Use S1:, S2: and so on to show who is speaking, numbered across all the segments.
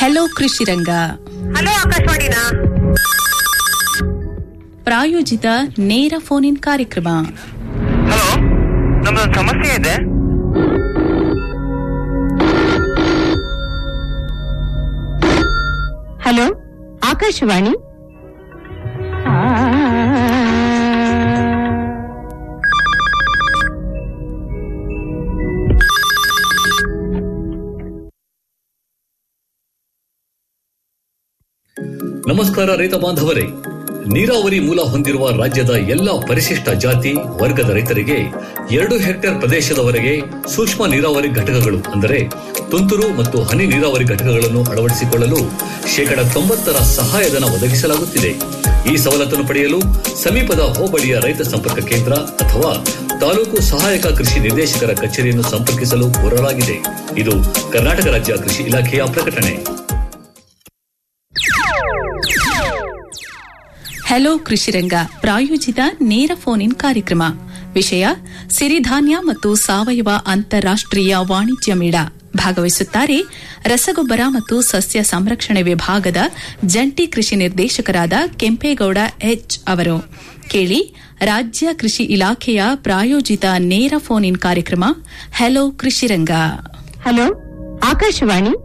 S1: Hello ಕೃಷಿರಂಗ
S2: hello ಆಕಾಶವಾಣಿನಾ
S1: ಪ್ರಾಯೋಜಿತ ನೇರ phone in ಕಾರ್ಯಕ್ರಮ
S2: ಹಲೋ ನಮ್ದೊಂದು ಸಮಸ್ಯೆ ಇದೆ
S3: ಹಲೋ ಆಕಾಶವಾಣಿ
S4: ನಮಸ್ಕಾರ ರೈತ ಬಾಂಧವರೇ ನೀರಾವರಿ ಮೂಲ ಹೊಂದಿರುವ ರಾಜ್ಯದ ಎಲ್ಲ ಪರಿಶಿಷ್ಟ ಜಾತಿ ವರ್ಗದ ರೈತರಿಗೆ ಎರಡು ಹೆಕ್ಟೇರ್ ಪ್ರದೇಶದವರೆಗೆ ಸೂಕ್ಷ್ಮ ನೀರಾವರಿ ಘಟಕಗಳು ಅಂದರೆ ತುಂತುರು ಮತ್ತು ಹನಿ ನೀರಾವರಿ ಘಟಕಗಳನ್ನು ಅಳವಡಿಸಿಕೊಳ್ಳಲು ಶೇಕಡ ತೊಂಬತ್ತರ ಸಹಾಯಧನ ಒದಗಿಸಲಾಗುತ್ತಿದೆ ಈ ಸವಲತ್ತನ್ನು ಪಡೆಯಲು ಸಮೀಪದ ಹೋಬಳಿಯ ರೈತ ಸಂಪರ್ಕ ಕೇಂದ್ರ ಅಥವಾ ತಾಲೂಕು ಸಹಾಯಕ ಕೃಷಿ ನಿರ್ದೇಶಕರ ಕಚೇರಿಯನ್ನು ಸಂಪರ್ಕಿಸಲು ಕೋರಲಾಗಿದೆ ಇದು ಕರ್ನಾಟಕ ರಾಜ್ಯ ಕೃಷಿ ಇಲಾಖೆಯ ಪ್ರಕಟಣೆ
S1: ಹೆಲೋ ಕೃಷಿರಂಗ ಪ್ರಾಯೋಜಿತ ನೇರ ಫೋನ್ ಇನ್ ಕಾರ್ಯಕ್ರಮ ವಿಷಯ ಸಿರಿಧಾನ್ಯ ಮತ್ತು ಸಾವಯವ ಅಂತಾರಾಷ್ಟೀಯ ವಾಣಿಜ್ಯ ಮೇಳ ಭಾಗವಹಿಸುತ್ತಾರೆ ರಸಗೊಬ್ಬರ ಮತ್ತು ಸಸ್ಯ ಸಂರಕ್ಷಣೆ ವಿಭಾಗದ ಜಂಟಿ ಕೃಷಿ ನಿರ್ದೇಶಕರಾದ ಕೆಂಪೇಗೌಡ ಎಚ್ ಅವರು ಕೇಳಿ ರಾಜ್ಯ ಕೃಷಿ ಇಲಾಖೆಯ ಪ್ರಾಯೋಜಿತ ನೇರ ಫೋನ್ ಇನ್ ಕಾರ್ಯಕ್ರಮ ಹೆಲೋ ಕೃಷಿರಂಗ
S3: ಹಲೋ ಆಕಾಶವಾಣಿ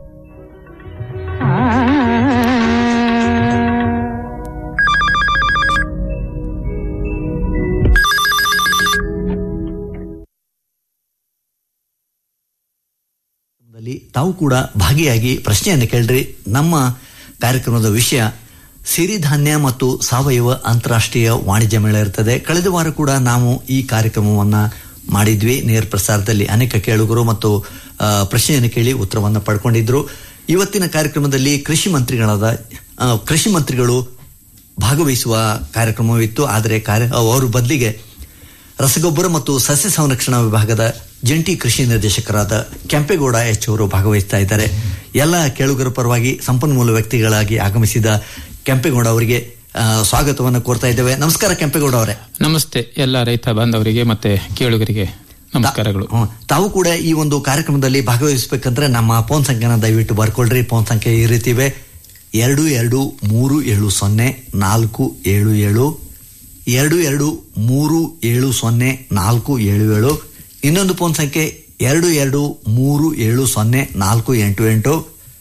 S5: ದಲ್ಲಿ ತಾವು ಕೂಡ ಭಾಗಿಯಾಗಿ ಪ್ರಶ್ನೆಯನ್ನು ಕೇಳ್ರಿ ನಮ್ಮ ಕಾರ್ಯಕ್ರಮದ ವಿಷಯ ಸಿರಿಧಾನ್ಯ ಮತ್ತು ಸಾವಯವ ಅಂತಾರಾಷ್ಟ್ರೀಯ ವಾಣಿಜ್ಯ ಮೇಳ ಇರ್ತದೆ ಕಳೆದ ವಾರ ಕೂಡ ನಾವು ಈ ಕಾರ್ಯಕ್ರಮವನ್ನ ಮಾಡಿದ್ವಿ ನೇರ ಪ್ರಸಾರದಲ್ಲಿ ಅನೇಕ ಕೇಳುಗರು ಮತ್ತು ಆ, ಪ್ರಶ್ನೆಯನ್ನು ಕೇಳಿ ಉತ್ತರವನ್ನು ಪಡ್ಕೊಂಡಿದ್ರು ಇವತ್ತಿನ ಕಾರ್ಯಕ್ರಮದಲ್ಲಿ ಕೃಷಿ ಮಂತ್ರಿಗಳಾದ ಆ, ಕೃಷಿ ಮಂತ್ರಿಗಳು ಭಾಗವಹಿಸುವ ಕಾರ್ಯಕ್ರಮವಿತ್ತು ಆದರೆ ಕಾರ್ಯ ಅವರು ಬದಲಿಗೆ ರಸಗೊಬ್ಬರ ಮತ್ತು ಸಸ್ಯ ಸಂರಕ್ಷಣಾ ವಿಭಾಗದ ಜಂಟಿ ಕೃಷಿ ನಿರ್ದೇಶಕರಾದ ಕೆಂಪೇಗೌಡ ಎಚ್ ಅವರು ಭಾಗವಹಿಸ್ತಾ ಇದ್ದಾರೆ ಎಲ್ಲ ಕೇಳುಗರ ಪರವಾಗಿ ಸಂಪನ್ಮೂಲ ವ್ಯಕ್ತಿಗಳಾಗಿ ಆಗಮಿಸಿದ ಕೆಂಪೇಗೌಡ ಅವರಿಗೆ ಆ, ಸ್ವಾಗತವನ್ನು ಕೋರ್ತಾ ಇದ್ದೇವೆ ನಮಸ್ಕಾರ ಕೆಂಪೇಗೌಡ ಅವರೇ
S6: ನಮಸ್ತೆ ಎಲ್ಲ ರೈತ ಬಾಂಧವರಿಗೆ ಮತ್ತೆ ಕೇಳುಗರಿಗೆ ನಮಸ್ಕಾರಗಳು
S5: ಹ್ಮ್. ತಾವು ಕೂಡ ಈ ಒಂದು ಕಾರ್ಯಕ್ರಮದಲ್ಲಿ ಭಾಗವಹಿಸಬೇಕಂದ್ರೆ ನಮ್ಮ ಫೋನ್ ಸಂಖ್ಯೆನ ದಯವಿಟ್ಟು ಬರ್ಕೊಳ್ರಿ ಫೋನ್ ಸಂಖ್ಯೆ ಈ ರೀತಿ ಇವೆ ಎರಡು ಎರಡು ಮೂರು ಏಳು ಸೊನ್ನೆ ನಾಲ್ಕು ಏಳು ಏಳು ಎರಡು ಎರಡು ಮೂರು ಏಳು ಸೊನ್ನೆ ನಾಲ್ಕು ಏಳು ಏಳು ಇನ್ನೊಂದು ಫೋನ್ ಸಂಖ್ಯೆ ಎರಡು ಎರಡು ಮೂರು ಏಳು ಸೊನ್ನೆ ನಾಲ್ಕು ಎಂಟು ಎಂಟು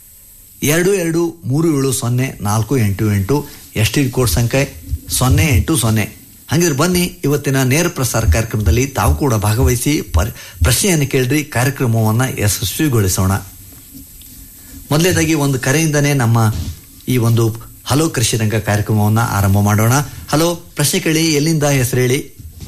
S5: ಎರಡು ಎರಡು ಮೂರು ಏಳು ಸೊನ್ನೆ ನಾಲ್ಕು ಎಂಟು ಎಂಟು ಎಸ್ ಟಿ ಕೋಡ್ ಸಂಖ್ಯೆ ಸೊನ್ನೆ ಎಂಟು ಸೊನ್ನೆ ಹಾಗಿದ್ರೆ ಬನ್ನಿ ಇವತ್ತಿನ ನೇರ ಪ್ರಸಾರ ಕಾರ್ಯಕ್ರಮದಲ್ಲಿ ತಾವು ಕೂಡ ಭಾಗವಹಿಸಿ ಪರ್- ಪ್ರಶ್ನೆಯನ್ನು ಕೇಳ್ರಿ ಕಾರ್ಯಕ್ರಮವನ್ನ ಯಶಸ್ವಿಗೊಳಿಸೋಣ ಮೊದಲನೇದಾಗಿ ಒಂದು ಕರೆಯಿಂದನೇ ನಮ್ಮ ಈ ಒಂದು ಹಲೋ ಕೃಷಿ ರಂಗ ಕಾರ್ಯಕ್ರಮವನ್ನ ಆರಂಭ ಮಾಡೋಣ ಹಲೋ ಪ್ರಶ್ನೆ ಕೇಳಿ ಎಲ್ಲಿಂದ ಹೆಸರು ಹೇಳಿ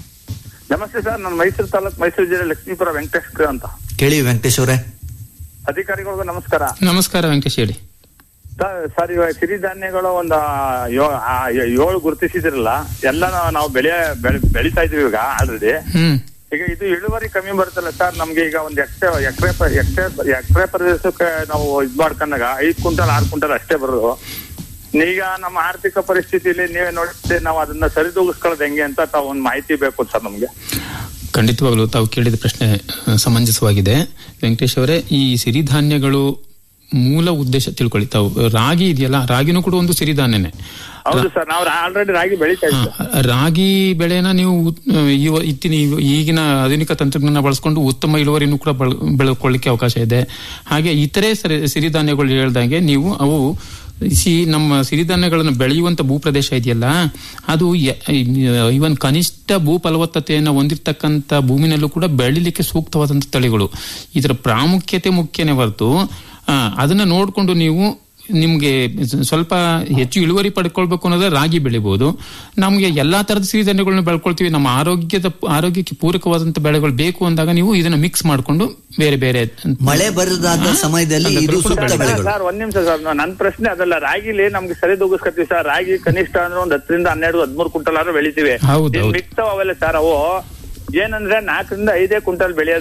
S7: ನಮಸ್ತೆ ಸರ್ ನಾನು ಮೈಸೂರು ತಾಲೂಕ್ ಮೈಸೂರು ಜಿಲ್ಲೆ ಲಕ್ಷ್ಮೀಪುರ ವೆಂಕಟೇಶ್ ಅಂತ
S5: ಕೇಳಿ ವೆಂಕಟೇಶ್ ಅವರೇ
S7: ಅಧಿಕಾರಿಗಳಿಗೂ ನಮಸ್ಕಾರ
S6: ನಮಸ್ಕಾರ ವೆಂಕಟೇಶ್ ಹೇಳಿ
S7: ಸರ್- ಸರ್ ಇವಾಗ ಸಿರಿಧಾನ್ಯಗಳು ಒಂದು ಯೋ- ಆ, ಏಳು ಗುರುತಿಸಿದ್ರಲ್ಲ ಎಲ್ಲ ನಾವು ಬೆಳೆ ಬೆಳೆ- ಬೆಳಿತಾ ಇದೀವಿ ಈಗ ಆಲ್ರೆಡಿ
S6: ಹ್ಮ್
S7: ಈಗ ಇದು ಇಳುವರಿ ಕಮ್ಮಿ ಬರುತ್ತಲ್ಲ ಸರ್ ನಮ್ಗೆ ಈಗ ಒಂದು ಎಕ್ರೆ ಎಕರೆ ಎಕರೆ ಎಕರೆ ಪ್ರದೇಶಕ್ಕೆ ನಾವು ಇದ್ ಮಾಡ್ಕೊಂಡಾಗ ಐದ್ ಕ್ವಿಂಟಲ್ ಆರು ಕ್ವಿಂಟಲ್ ಅಷ್ಟೇ ಬರೋದು ಈಗ ನಮ್ಮ ಆರ್ಥಿಕ ಪರಿಸ್ಥಿತಿಯಲ್ಲಿ ನೀವೇ ನೋಡಿದ್ರೆ ನಾವು ಅದನ್ನ ಸರಿದೂಗಿಸ್ಕೊಳ್ಳೋದು ಹೆಂಗೆ ಅಂತ ತಾವು ಒಂದು ಮಾಹಿತಿ ಬೇಕು ಸರ್ ನಮ್ಗೆ
S6: ಖಂಡಿತವಾಗ್ಲೂ ತಾವು ಕೇಳಿದ ಪ್ರಶ್ನೆ ಆ, ಸಮಂಜಸವಾಗಿದೆ ವೆಂಕಟೇಶ್ ಅವರೇ ಈ ಸಿರಿಧಾನ್ಯಗಳು ಮೂಲ ಉದ್ದೇಶ ತಿಳ್ಕೊಳ್ಳಿ ತಾವು ರಾಗಿ ಇದೆಯಲ್ಲ ರಾಗಿನೂ ಕೂಡ ಒಂದು ಸಿರಿಧಾನ್ಯನೇ
S7: ಹೌದು ಸರ್ ನಾವು ಆಲ್ರೆಡಿ ರಾಗಿ ಬೆಳಿತಾ
S6: ಹಾ,
S7: ಇದ್ದೀವಿ
S6: ರಾಗಿ ಬೆಳೆನ ನೀವು ಉತ್- ಇವ- ಇತ್ತಿನ ಈಗಿನ ಆಧುನಿಕ ತಂತ್ರಜ್ಞಾನ ಬಳಸ್ಕೊಂಡು ಉತ್ತಮ ಇಳುವರಿನೂ ಕೂಡ ಬಳ- ಬೆಳ್ಕೊಳ್ಳಿಕ್ಕೆ ಅವಕಾಶ ಇದೆ ಹಾಗೆ ಇತರೆ ಸರಿ- ಸಿರಿಧಾನ್ಯಗಳು ಹೇಳ್ದಂಗೆ ನೀವು ಅವು ಸಿ ನಮ್ಮ ಸಿರಿಧಾನ್ಯಗಳನ್ನು ಬೆಳೆಯುವಂತ ಭೂಪ್ರದೇಶ ಇದೆಯಲ್ಲ ಅದು ಇವನ್ ಕನಿಷ್ಠ ಭೂ ಫಲವತ್ತತೆಯನ್ನು ಹೊಂದಿರತಕ್ಕಂತ ಭೂಮಿನಲ್ಲೂ ಕೂಡ ಬೆಳಿಲಿಕ್ಕೆ ಸೂಕ್ತವಾದಂತ ತಳಿಗಳು ಇದರ ಪ್ರಾಮುಖ್ಯತೆ ಮುಖ್ಯನೇ ಹೊರತು ಆ, ಅದನ್ನ ನೋಡ್ಕೊಂಡು ನೀವು ನಿಮ್ಗೆ ಸ್ವಲ್ಪ ಹೆಚ್ಚು ಇಳುವರಿ ಪಡ್ಕೊಳ್ಬೇಕು ಅನ್ನೋದ್ರೆ ರಾಗಿ ಬೆಳಿಬಹುದು ನಮ್ಗೆ ಎಲ್ಲಾ ತರದ ಸಿರಿಧಾನ್ಯಗಳನ್ನ ಬೆಳ್ಕೊಳ್ತೀವಿ ನಮ್ಮ ಆರೋಗ್ಯದ ಆರೋಗ್ಯಕ್ಕೆ ಪೂರಕವಾದಂತ ಬೆಳೆಗಳು ಬೇಕು ಅಂದಾಗ ನೀವು ಇದನ್ನ ಮಿಕ್ಸ್ ಮಾಡ್ಕೊಂಡು ಬೇರೆ ಬೇರೆ
S5: ಮಳೆ ಬರದಾದ ಸಮಯದಲ್ಲಿ ಇದು ಸೂಕ್ತ ಬೆಳೆಗಳು
S7: ಸರ್ ಒಂದ್ ನಿಮಿಷ ಸರ್ ನನ್ ಪ್ರಶ್ನೆ ಅದಲ್ಲ ರಾಗಿಲಿ ನಮ್ಗೆ ಸರಿ ದೂಗಿಸ್ಕೊತೀವಿ ಸರ್ ರಾಗಿ ಕನಿಷ್ಠ ಅಂದ್ರೆ ಒಂದ್ ಹತ್ತರಿಂದ ಹನ್ನೆರಡು ಹದ್ಮೂರು ಕ್ವಿಂಟಲ್ ಆದ್ರೂ ಬೆಳಿತೀವಿ
S6: ಹೌದು, ಹೌದು.
S7: ಮಿಕ್ಸ್ ಅವೆಲ್ಲ ಸರ್ ಅವು ಏನಂದ್ರೆ ನಾಲ್ಕರಿಂದ ಐದೇ ಕ್ವಿಂಟಲ್ ಬೆಳೆಯೋದು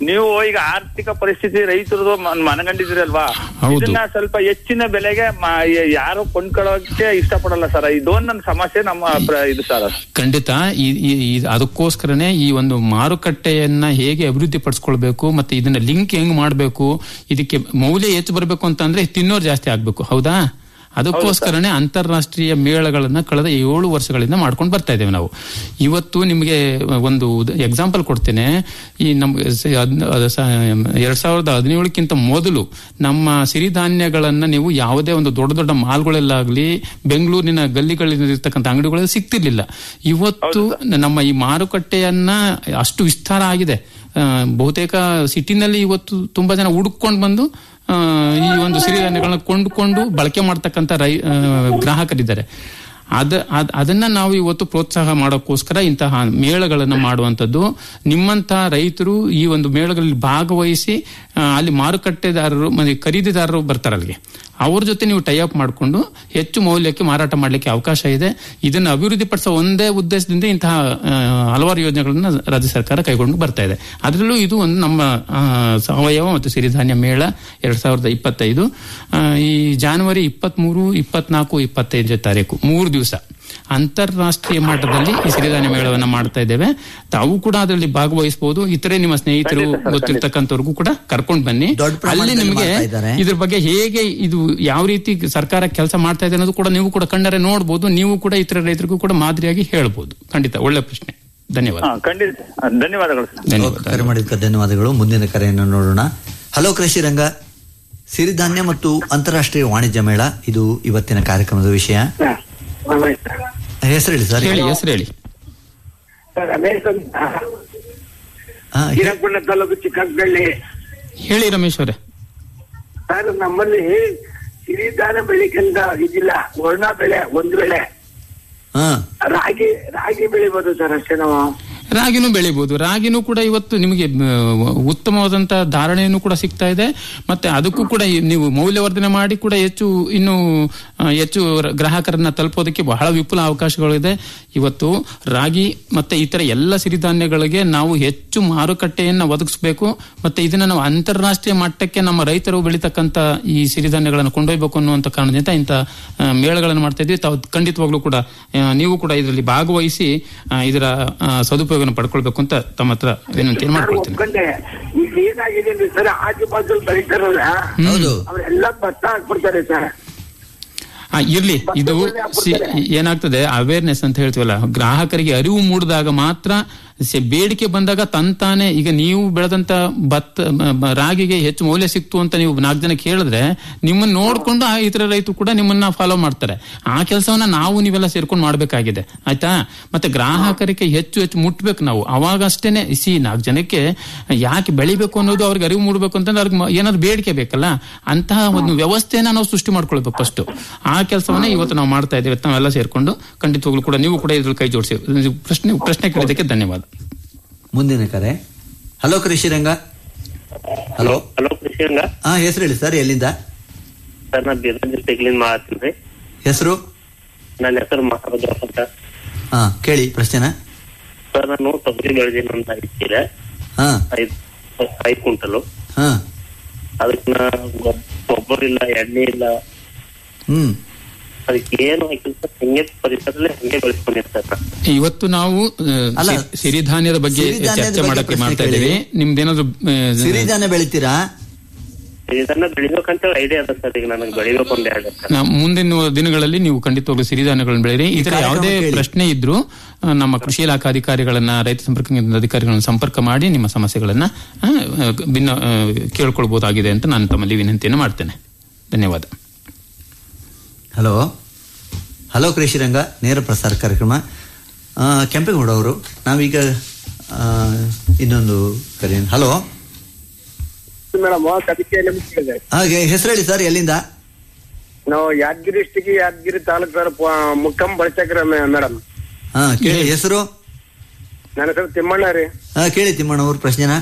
S7: ನೀವು ಈಗ ಆರ್ಥಿಕ ಪರಿಸ್ಥಿತಿ ರೈತರದು ಮನಗಂಡಿದ್ರಲ್ವಾ
S6: ಹೌದು.
S7: ಇದನ್ನ ಸ್ವಲ್ಪ ಹೆಚ್ಚಿನ ಬೆಲೆಗೆ ಮ- ಯ- ಯಾರು ಕೊಂಡ್ಕೊಳ್ಳೋಕೆ ಇಷ್ಟಪಡಲ್ಲ ಸರ್ ಇದೊಂದು ನನ್ನ ಸಮಸ್ಯೆ ನಮ್ಮ ಪ್ರ- ಇದು ಸರ್
S6: ಖಂಡಿತ ಈ- ಈ- ಈ- ಅದಕ್ಕೋಸ್ಕರನೇ ಈ ಒಂದು ಮಾರುಕಟ್ಟೆಯನ್ನ ಹೇಗೆ ಅಭಿವೃದ್ಧಿ ಪಡಿಸ್ಕೊಳ್ಬೇಕು ಮತ್ತೆ ಇದನ್ನ ಲಿಂಕ್ ಹೆಂಗ್ ಮಾಡಬೇಕು ಇದಕ್ಕೆ ಮೌಲ್ಯ ಹೆಚ್ಚು ಬರಬೇಕು ಅಂತಂದ್ರೆ ತಿನ್ನೋರು ಜಾಸ್ತಿ ಆಗ್ಬೇಕು ಹೌದಾ ಅದಕ್ಕೋಸ್ಕರನೇ ಅಂತಾರಾಷ್ಟ್ರೀಯ ಮೇಳಗಳನ್ನ ಕಳೆದ ಏಳು ವರ್ಷಗಳಿಂದ ಮಾಡ್ಕೊಂಡು ಬರ್ತಾ ಇದ್ದೇವೆ ನಾವು ಇವತ್ತು ನಿಮಗೆ ಒಂದು ಎಕ್ಸಾಂಪಲ್ ಕೊಡ್ತೇನೆ ಈ ನಮ್ ಸ- ಹದ್ನ- ಅದ ಸ- ಎರಡ್ ಸಾವಿರದ ಹದಿನೇಳಕ್ಕಿಂತ ಮೊದಲು ನಮ್ಮ ಸಿರಿಧಾನ್ಯಗಳನ್ನ ನೀವು ಯಾವುದೇ ಒಂದು ದೊಡ್ಡ ದೊಡ್ಡ ಮಾಲ್ಗಳಲ್ಲಾಗ್ಲಿ ಬೆಂಗಳೂರಿನ ಗಲ್ಲಿಗಳಿರ್ತಕ್ಕಂಥ ಅಂಗಡಿಗಳಲ್ಲಿ ಸಿಗ್ತಿರ್ಲಿಲ್ಲ ಇವತ್ತು ನಮ್ಮ ಈ ಮಾರುಕಟ್ಟೆಯನ್ನ ಅಷ್ಟು ವಿಸ್ತಾರ ಆಗಿದೆ ಆ, ಬಹುತೇಕ ಸಿಟಿನಲ್ಲಿ ಇವತ್ತು ತುಂಬಾ ಜನ ಹುಡುಕೊಂಡು ಬಂದು ಆ, ಈ ಒಂದು ಸಿರಿಧಾನ್ಯಗಳನ್ನ ಕೊಂಡುಕೊಂಡು ಬಳಕೆ ಮಾಡ್ತಕ್ಕಂಥ ರೈ ಆ, ಗ್ರಾಹಕರಿದ್ದಾರೆ ಅದ ಅದ್- ಅದನ್ನ ನಾವು ಇವತ್ತು ಪ್ರೋತ್ಸಾಹ ಮಾಡೋಕ್ಕೋಸ್ಕರ ಇಂತಹ ಮೇಳಗಳನ್ನು ಮಾಡುವಂಥದ್ದು ನಿಮ್ಮಂತಹ ರೈತರು ಈ ಒಂದು ಮೇಳಗಳಲ್ಲಿ ಭಾಗವಹಿಸಿ ಆ, ಅಲ್ಲಿ ಮಾರುಕಟ್ಟೆದಾರರು ಮತ್ತೆ ಖರೀದಿದಾರರು ಬರ್ತಾರೆ ಅಲ್ಲಿಗೆ ಅವ್ರ ಜೊತೆ ನೀವು ಟೈ ಅಪ್ ಮಾಡಿಕೊಂಡು ಹೆಚ್ಚು ಮೌಲ್ಯಕ್ಕೆ ಮಾರಾಟ ಮಾಡಲಿಕ್ಕೆ ಅವಕಾಶ ಇದೆ ಇದನ್ನು ಅಭಿವೃದ್ಧಿಪಡಿಸೋ ಒಂದೇ ಉದ್ದೇಶದಿಂದ ಇಂತಹ ಆ, ಹಲವಾರು ಯೋಜನೆಗಳನ್ನ ರಾಜ್ಯ ಸರ್ಕಾರ ಕೈಗೊಂಡು ಬರ್ತಾ ಇದೆ ಅದರಲ್ಲೂ ಇದು ಒಂದು ನಮ್ಮ ಆ, ಸಾವಯವ ಮತ್ತು ಸಿರಿಧಾನ್ಯ ಮೇಳ ಎರಡ್ ಸಾವಿರದ ಇಪ್ಪತ್ತೈದು ಆ, ಈ ಜಾನ್ವರಿ ಇಪ್ಪತ್ಮೂರು ಇಪ್ಪತ್ನಾಲ್ಕು ಇಪ್ಪತ್ತೈದನೇ ತಾರೀಕು ಮೂರು ದಿವಸ ಅಂತಾರಾಷ್ಟ್ರೀಯ ಮಟ್ಟದಲ್ಲಿ ಈ ಸಿರಿಧಾನ್ಯ ಮೇಳವನ್ನ ಮಾಡ್ತಾ ಇದ್ದೇವೆ ತಾವು ಕೂಡ ಅದರಲ್ಲಿ ಭಾಗವಹಿಸಬಹುದು ಇತರೆ ನಿಮ್ಮ ಸ್ನೇಹಿತರು ಗೊತ್ತಿರ್ತಕ್ಕಂಥವ್ರಿಗೂ ಕೂಡ ಕರ್ಕೊಂಡು ಬನ್ನಿ
S5: ದೊಡ್ಡ
S6: ಅಲ್ಲಿ
S5: ಪ್ರಮಾಣದಲ್ಲಿ
S6: ನಿಮಗೆ
S5: ಮಾಡ್ತಾ ಇದ್ದಾರೆ.
S6: ಇದ್ರ ಬಗ್ಗೆ ಹೇಗೆ ಇದು ಯಾವ ರೀತಿ ಸರ್ಕಾರ ಕೆಲಸ ಮಾಡ್ತಾ ಇದೆ ಅನ್ನೋದು ಕೂಡ ನೀವು ಕೂಡ ಕಣ್ಣರೆ ನೋಡಬಹುದು ನೀವು ಕೂಡ ಇತರ ರೈತರಿಗೂ ಕೂಡ ಮಾದರಿಯಾಗಿ ಹೇಳ್ಬೋದು ಖಂಡಿತ ಒಳ್ಳೆ ಪ್ರಶ್ನೆ ಧನ್ಯವಾದ
S7: ಹಾ ಖಂಡಿತ ಧನ್ಯವಾದಗಳು ಸರ್
S6: ಧನ್ಯವಾದ
S5: ಕರೆ ಮಾಡಿದ್ದಕ್ಕೆ ಧನ್ಯವಾದಗಳು ಮುಂದಿನ ಕರೆಯನ್ನು ನೋಡೋಣ ಹಲೋ ಕೃಷಿ ರಂಗ ಸಿರಿಧಾನ್ಯ ಮತ್ತು ಅಂತಾರಾಷ್ಟ್ರೀಯ ವಾಣಿಜ್ಯ ಮೇಳ ಇದು ಇವತ್ತಿನ ಕಾರ್ಯಕ್ರಮದ ವಿಷಯ ಹೆಸರು ಹೇಳಿ ಸರ್
S6: ಹೇಳಿ ಹೆಸರು ಹೇಳಿ
S8: ರಮೇಶ್ ಅಂತ
S5: ಹಾ, ಹೇ-
S8: ಹಿರಕೊಂಡ ತಾಲೂಕು ಚಿಕ್ಕಬಳ್ಳಿ
S6: ಹೇಳಿ ರಮೇಶ್ ಅವರೇ
S8: ಸರ್ ನಮ್ಮಲ್ಲಿ ಸಿರಿಧಾನ ಬೆಳಿಕಂತ ಇದಿಲ್ಲ ವರ್ಣ ಬೆಳೆ ಒಂದು ಬೆಳೆ
S5: ಹಾ
S8: ರಾಗಿ ರಾಗಿ ಬೆಳಿಬೋದು ಸರ್ ಅಷ್ಟೇ ನಾವು
S6: ರಾಗಿನೂ ಬೆಳಿಬಹುದು ರಾಗಿನೂ ಕೂಡ ಇವತ್ತು ನಿಮಗೆ ಮ್, ಉತ್ತಮವಾದಂತಹ ಧಾರಣೆಯನ್ನು ಕೂಡ ಸಿಗ್ತಾ ಇದೆ ಮತ್ತೆ ಅದಕ್ಕೂ ಕೂಡ ಈ ನೀವು ಮೌಲ್ಯವರ್ಧನೆ ಮಾಡಿ ಕೂಡ ಹೆಚ್ಚು ಇನ್ನು ಆ, ಹೆಚ್ಚು ರ- ಗ್ರಾಹಕರನ್ನ ತಲುಪೋದಕ್ಕೆ ಬಹಳ ವಿಪುಲ ಅವಕಾಶಗಳಿದೆ ಇವತ್ತು ರಾಗಿ ಮತ್ತೆ ಇತರ ಎಲ್ಲ ಸಿರಿಧಾನ್ಯಗಳಿಗೆ ನಾವು ಹೆಚ್ಚು ಮಾರುಕಟ್ಟೆಯನ್ನ ಒದಗಿಸಬೇಕು ಮತ್ತೆ ಇದನ್ನ ನಾವು ಅಂತಾರಾಷ್ಟ್ರೀಯ ಮಟ್ಟಕ್ಕೆ ನಮ್ಮ ರೈತರು ಬೆಳೀತಕ್ಕಂತ ಈ ಸಿರಿಧಾನ್ಯಗಳನ್ನು ಕೊಂಡೊಯ್ಯಬೇಕು ಅನ್ನುವಂತ ಕಾರಣದಿಂದ ಇಂಥ ಆ, ಮೇಳಗಳನ್ನು ಮಾಡ್ತಾ ಇದ್ವಿ ತಾವು ಖಂಡಿತವಾಗ್ಲೂ ಕೂಡ ಆ, ನೀವು ಕೂಡ ಇದರಲ್ಲಿ ಭಾಗವಹಿಸಿ ಆ, ಇದರ ಆ, ಸದುಪಯೋಗವನ್ನು ಪಡ್ಕೊಳ್ಬೇಕು ಅಂತ ತಮ್ಮ ಹತ್ರ ವಿನಂತಿಯನ್ನು
S8: ನಾನು
S6: ಮಾಡ್ಕೊಳ್ತೀನಿ
S8: ಒಪ್ಕೊಂಡೆ ಈಗ ಏನಾಗಿದೆ ಅಂದ್ರೆ ಸರ್ ಆಜು ಬಾಜು ಬೆಳಿತಾರಲ್ಲ
S5: ಹೌದು
S8: ಅವರೆಲ್ಲ ಭತ್ತ ಹಾಕ್ಬಿಡ್ತಾರೆ ಸರ್
S6: ಆ, ಇರ್ಲಿ ಇದು ಸಿ- ಏನಾಗ್ತದೆ ಅವೇರ್ನೆಸ್ ಅಂತ ಹೇಳ್ತೀವಲ್ಲ ಗ್ರಾಹಕರಿಗೆ ಅರಿವು ಮೂಡಿದಾಗ ಮಾತ್ರ ಸ- ಬೇಡಿಕೆ ಬಂದಾಗ ತಂತಾನೆ ಈಗ ನೀವು ಬೆಳೆದಂತ ಭತ್ತ ಮ- ಮ- ರಾಗಿಗೆ ಹೆಚ್ಚು ಮೌಲ್ಯ ಸಿಕ್ತು ಅಂತ ನೀವು ನಾಲ್ಕು ಜನಕ್ಕೆ ಹೇಳಿದ್ರೆ ನಿಮ್ಮನ್ನ ನೋಡ್ಕೊಂಡು ಆ ಇತರ ರೈತರು ಕೂಡ ನಿಮ್ಮನ್ನ ಫಾಲೋ ಮಾಡ್ತಾರೆ ಆ ಕೆಲಸವನ್ನ ನಾವು ನೀವೆಲ್ಲ ಸೇರ್ಕೊಂಡು ಮಾಡ್ಬೇಕಾಗಿದೆ ಆಯ್ತಾ ಮತ್ತೆ ಗ್ರಾಹಕರಿಗೆ ಹೆಚ್ಚು ಹೆಚ್ಚು ಮುಟ್ಬೇಕು ನಾವು ಅವಾಗ ಅಷ್ಟೇನೆ ಸಿ ನಾಲ್ಕು ಜನಕ್ಕೆ ಯಾಕೆ ಬೆಳಿಬೇಕು ಅನ್ನೋದು ಅವ್ರಿಗೆ ಅರಿವು ಮೂಡಬೇಕು ಅಂತಂದ್ರೆ ಅವ್ರಿಗೆ ಮ- ಏನಾದ್ರು ಬೇಡಿಕೆ ಬೇಕಲ್ಲ ಅಂತಹ ಒಂದು ವ್ಯವಸ್ಥೆಯನ್ನ ನಾವು ಸೃಷ್ಟಿ ಮಾಡ್ಕೊಳ್ಬೇಕು ಫಸ್ಟ್ ಆ ಕೆಲಸವನ್ನ ಇವತ್ತು ನಾವು ಮಾಡ್ತಾ ಇದ್ದೇವೆ ನಾವೆಲ್ಲ ಸೇರ್ಕೊಂಡು ಖಂಡಿತವಾಗ್ಲೂ ಕೂಡ ನೀವು ಕೂಡ ಇದ್ರಲ್ಲಿ ಕೈ ಜೋಡಿಸಿ ಪ್ರಶ್ನೆ ಪ್ರಶ್ನೆ ಕೇಳಿದಕ್ಕೆ ಧನ್ಯವಾದ
S5: ಮುಂದಿನ ಕರೆ ಹಲೋ ಕೃಷಿ ರಂಗ ಹಲೋ
S9: ಹಲೋ ಕೃಷಿರಂಗ
S5: ಹಾ ಹೆಸರು ಹೇಳಿ ಸರ್ ಎಲ್ಲಿಂದ
S9: ಸರ್ ನಾ ಬೀದರ್ ಡಿಸ್ಟ್ರಿಕ್ಲಿಂದ ಮಾಡತ್ತೀನಿ ರೀ
S5: ಹೆಸರು
S9: ನನ್ನ ಹೆಸರು ಮಹಾಭದ್ರ ಅಂತ
S5: ಹಾ ಕೇಳಿ ಪ್ರಶ್ನೆನ
S9: ಸರ್ ನಾನು ತೊಗರಿ ಬೆಳೆದೀನಿ ಅಂತ ಇಟ್ಟಿರ
S5: ಹಾ
S9: ಐದ್ ಐದ್ ಕ್ವಿಂಟಲು
S5: ಹಾ
S9: ಅದಕ್ಕೆ ನಾ ಗೊಬ್- ಗೊಬ್ಬರ ಇಲ್ಲ ಎಣ್ಣೆ ಇಲ್ಲ
S5: ಹ್ಮ್
S9: ಅದಕ್ಕೆ ಏನು ಹಾಕಿಲ್ಲ ಸರ್ ಹಂಗೆ ಪರಿಸರದಲ್ಲಿ ಹಂಗೆ ಬೆಳೆಸ್ಕೊಂಡಿರ್ತಾರೆ ಸರ್ ನಾ.
S6: ಇವತ್ತು ನಾವು ಆ,
S5: ಅಲ್ಲ,
S6: ಸಿ- ಸಿರಿಧಾನ್ಯದ ಬಗ್ಗೆ
S5: ಸಿರಿಧಾನ್ಯದ
S6: ಚರ್ಚೆ
S5: ಬಗ್ಗೆ
S6: ಮಾಡಕ್ಕೆ
S5: ಪ್ರಶ್ನೆ
S6: ಮಾಡ್ತಾ
S5: ಕೇಳಿ.
S6: ಇದ್ದೀವಿ ನಿಮ್ದೇನಾದ್ರು ಆ,
S5: ಸಿರಿಧಾನ್ಯ ಬೆಳಿತೀರಾ
S9: ಇದನ್ನ ಬೆಳಿಬೇಕಂತ ಐಡಿಯಾ ಅದ ಸರ್ ಈಗ ನನಗೆ ಬೆಳಿಬೇಕು ಒಂದ್ ಎರಡು ಎಕರೆ.
S6: ನಾ- ಮುಂದಿನ ದಿನಗಳಲ್ಲಿ ನೀವು ಖಂಡಿತವಾಗ್ಲೂ ಸಿರಿಧಾನ್ಯಗಳನ್ನು ಬೆಳೆಯಿರಿ ಇದರ
S5: ಕಾರ್ಯಕ್ರಮ
S6: ಯಾವುದೇ
S5: ಕೇಳಿ.
S6: ಪ್ರಶ್ನೆ ಇದ್ರೂ ಆ, ನಮ್ಮ ಕೃಷಿ ಇಲಾಖಾ ಅಧಿಕಾರಿಗಳನ್ನ ರೈತ ಸಂಪರ್ಕ ಕೇಂದ್ರದ ಅಧಿಕಾರಿಗಳನ್ನ ಸಂಪರ್ಕ ಮಾಡಿ ನಿಮ್ಮ ಸಮಸ್ಯೆಗಳನ್ನ ಆ, ಆ, ಭಿನ್ನ ಆ, ಕೇಳ್ಕೊಳ್ಬಹುದಾಗಿದೆ ಅಂತ ನಾನು ತಮ್ಮಲ್ಲಿ ವಿನಂತಿಯನ್ನು ಮಾಡ್ತೇನೆ ಧನ್ಯವಾದ
S5: ಹಲೋ ಹಲೋ ಕೃಷಿ ರಂಗ ನೇರ ಪ್ರಸಾರ ಕಾರ್ಯಕ್ರಮ ಆ, ಕೆಂಪೇಗೌಡ ಅವರು ನಾವೀಗ ಆ, ಇನ್ನೊಂದು ಕರೆ ಹಲೋ
S8: ಮೇಡಮ್ ಅದಕ್ಕೆ ನಿಮ್ಗೆ
S5: ಹಾಗೆ ಹೆಸರು ಹೇಳಿ ಸರ್ ಎಲ್ಲಿಂದ
S8: ನಾವು ಯಾದಗಿರಿ ಡಿಸ್ಟಿಕ್ ಯಾದಗಿರಿ ತಾಲೂಕು ಸರ್ ಮುಕ್ಕಂ ಬಳಚಕ್ರ ಮೇಡಮ್
S5: ಹಾ ಕೇಳಿ ಹೆಸರು
S8: ನನ್ನ ಹೆಸರು ತಿಮ್ಮಣ್ಣ ರೀ
S5: ಹಾ ಕೇಳಿ ತಿಮ್ಮಣ್ಣ ಅವ್ರ ಪ್ರಶ್ನೆನ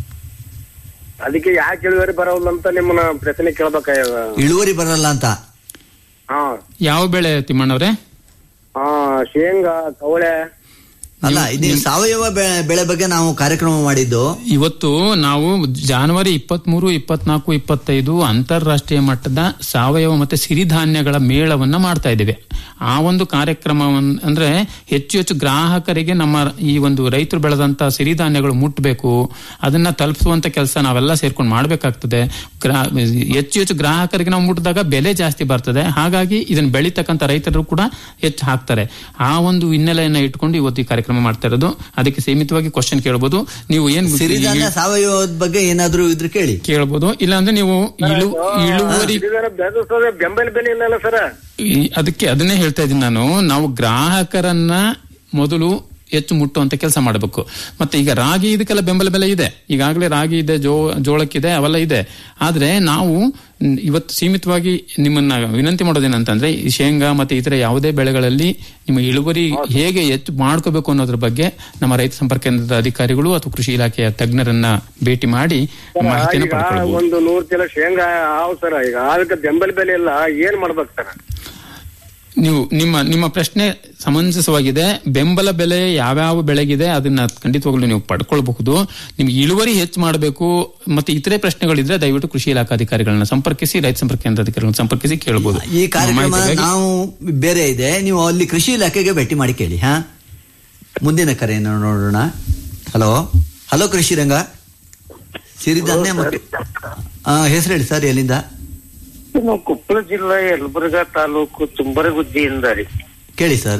S8: ಅದಕ್ಕೆ ಯಾಕೆ ಇಳುವರಿ ಬರೋಲ್ಲ ಅಂತ ನಿಮ್ಮನ್ನ ಪ್ರಶ್ನೆ ಕೇಳ್ಬೇಕಾಗ್ಯದ
S5: ಇಳುವರಿ ಬರಲ್ಲ ಅಂತ
S8: ಹಾ
S6: ಯಾವ ಬೆಳೆ ತಿಮ್ಮಣ್ಣವ್ರೆ
S8: ಹಾ ಶೇಂಗಾ ಕವಳೆ
S5: ಅಲ್ಲ ಇದು ಸಾವಯವ ಬೆ- ಬೆಳೆ ಬಗ್ಗೆ ನಾವು ಕಾರ್ಯಕ್ರಮ ಮಾಡಿದ್ದು
S6: ಇವತ್ತು ನಾವು ಜಾನ್ವರಿ ಇಪ್ಪತ್ಮೂರು ಇಪ್ಪತ್ನಾಲ್ಕು ಇಪ್ಪತ್ತೈದು ಅಂತಾರಾಷ್ಟ್ರೀಯ ಮಟ್ಟದ ಸಾವಯವ ಮತ್ತೆ ಸಿರಿಧಾನ್ಯಗಳ ಮೇಳವನ್ನ ಮಾಡ್ತಾ ಇದ್ದೇವೆ ಆ ಒಂದು ಕಾರ್ಯಕ್ರಮವನ್ನ ಅಂದ್ರೆ ಹೆಚ್ಚು ಹೆಚ್ಚು ಗ್ರಾಹಕರಿಗೆ ನಮ್ಮ ಈ ಒಂದು ರೈತರು ಬೆಳೆದಂತ ಸಿರಿಧಾನ್ಯಗಳು ಮುಟ್ಟಬೇಕು ಅದನ್ನ ತಲುಪಿಸುವಂತ ಕೆಲಸ ನಾವೆಲ್ಲ ಸೇರ್ಕೊಂಡು ಮಾಡ್ಬೇಕಾಗ್ತದೆ ಗ್ರಾ- ಹೆಚ್ಚು ಹೆಚ್ಚು ಗ್ರಾಹಕರಿಗೆ ನಾವು ಮುಟ್ಟಿದಾಗ ಬೆಲೆ ಜಾಸ್ತಿ ಬರ್ತದೆ ಹಾಗಾಗಿ ಇದನ್ನ ಬೆಳೀತಕ್ಕಂಥ ರೈತರು ಕೂಡ ಹೆಚ್ಚು ಹಾಕ್ತಾರೆ ಆ ಒಂದು ಹಿನ್ನೆಲೆಯನ್ನ ಇಟ್ಕೊಂಡು ಇವತ್ತು ಈ ಕಾರ್ಯಕ್ರಮ ಮಾಡ್ತಾ ಇರೋದು ಅದಕ್ಕೆ ಸೀಮಿತವಾಗಿ ಕ್ವಶನ್ ಕೇಳಬಹುದು ನೀವು ಏನ್
S5: ಸಿರಿಧಾನ್ಯ ಸಾವಯವದ ಬಗ್ಗೆ ಏನಾದ್ರೂ ಇದ್ರೆ ಕೇಳಿ
S6: ಕೇಳಬಹುದು ಇಲ್ಲಾಂದ್ರೆ ನೀವು ಇಳು ಇಳುವರಿ
S9: ಬೆಳೆದ ಬೆಂಬಲ ಬೆಲೆ ಇಲ್ಲಲ್ಲ ಸರ್
S6: ಈ- ಅದಕ್ಕೆ ಅದನ್ನೇ ಹೇಳ್ತಾ ಇದ್ದೀನಿ ನಾನು ನಾವು ಗ್ರಾಹಕರನ್ನ ಮೊದಲು ಹೆಚ್ಚು ಮುಟ್ಟುವಂತ ಕೆಲಸ ಮಾಡಬೇಕು ಮತ್ತೆ ಈಗ ರಾಗಿ ಇದಕ್ಕೆಲ್ಲ ಬೆಂಬಲ ಬೆಲೆ ಇದೆ ಈಗಾಗಲೇ ರಾಗಿ ಇದೆ ಜೋ ಜೋಳಕ್ಕಿದೆ ಅವೆಲ್ಲ ಇದೆ ಆದ್ರೆ ನಾವು ಮ್, ಇವತ್ತು ಸೀಮಿತವಾಗಿ ನಿಮ್ಮನ್ನ ವಿನಂತಿ ಮಾಡೋದೇನಂತಂದ್ರೆ ಈ ಶೇಂಗಾ ಮತ್ತೆ ಇತರ ಯಾವುದೇ ಬೆಳೆಗಳಲ್ಲಿ ನಿಮ್ಮ ಇಳುವರಿ ಹೇಗೆ ಹೆಚ್ಚು ಮಾಡ್ಕೋಬೇಕು ಅನ್ನೋದ್ರ ಬಗ್ಗೆ ನಮ್ಮ ರೈತ ಸಂಪರ್ಕ ಕೇಂದ್ರದ ಅಧಿಕಾರಿಗಳು ಅಥವಾ ಕೃಷಿ ಇಲಾಖೆಯ ತಜ್ಞರನ್ನ ಭೇಟಿ ಮಾಡಿ ಮಾಹಿತಿಯನ್ನು
S9: ಈಗ
S6: ಪಡ್ಕೊಳ್ಬಹುದು
S9: ಒಂದು ನೂರ್ ಕಿಲೋ ಶೇಂಗಾ ಹಾವ್ ಸರ್ ಈಗ ಅದಕ್ಕೆ ಬೆಂಬಲ ಬೆಲೆ ಇಲ್ಲ ಏನ್ ಮಾಡ್ಬೇಕು ಸರ್
S6: ನೀವು ನಿಮ್ಮ ನಿಮ್ಮ ಪ್ರಶ್ನೆ ಸಮಂಜಸವಾಗಿದೆ ಬೆಂಬಲ ಬೆಲೆ ಯಾವ್ಯಾವ ಬೆಳೆಗಿದೆ ಅದನ್ನ ಖಂಡಿತವಾಗ್ಲೂ ನೀವು ಪಡ್ಕೊಳ್ಬಹುದು ನಿಮ್ಗೆ ಇಳುವರಿ ಹೆಚ್ಚು ಮಾಡಬೇಕು ಮತ್ತೆ ಇತರೆ ಪ್ರಶ್ನೆಗಳಿದ್ರೆ ದಯವಿಟ್ಟು ಕೃಷಿ ಇಲಾಖಾಧಿಕಾರಿಗಳನ್ನ ಸಂಪರ್ಕಿಸಿ ರೈತ ಸಂಪರ್ಕ ಕೇಂದ್ರ ಅಧಿಕಾರಿಗಳನ್ನ ಸಂಪರ್ಕಿಸಿ ಕೇಳಬಹುದು
S5: ಈ ಕಾರ್ಯಕ್ರಮ
S6: ಮಾಹಿತಿಗಾಗಿ-
S5: ನಾವು ಬೇರೆ ಇದೆ ನೀವು ಅಲ್ಲಿ ಕೃಷಿ ಇಲಾಖೆಗೆ ಭೇಟಿ ಮಾಡಿ ಕೇಳಿ ಹಾ ಮುಂದಿನ ಕರೆಯನ್ನು ನೋಡೋಣ ಹಲೋ ಹಲೋ ಕೃಷಿ ರಂಗ ಸಿರಿಧಾನ್ಯ ಮತ್ತು ಹೆಸರು ಹೇಳಿ ಸರ್ ಎಲ್ಲಿಂದ
S9: ನಾವು ಕೊಪ್ಪಳ ಜಿಲ್ಲಾ ಯಲಬುರ್ಗಾ ತಾಲೂಕು ತುಂಬರಗುಜ್ಜಿಯಿಂದ ರೀ
S5: ಕೇಳಿ ಸರ್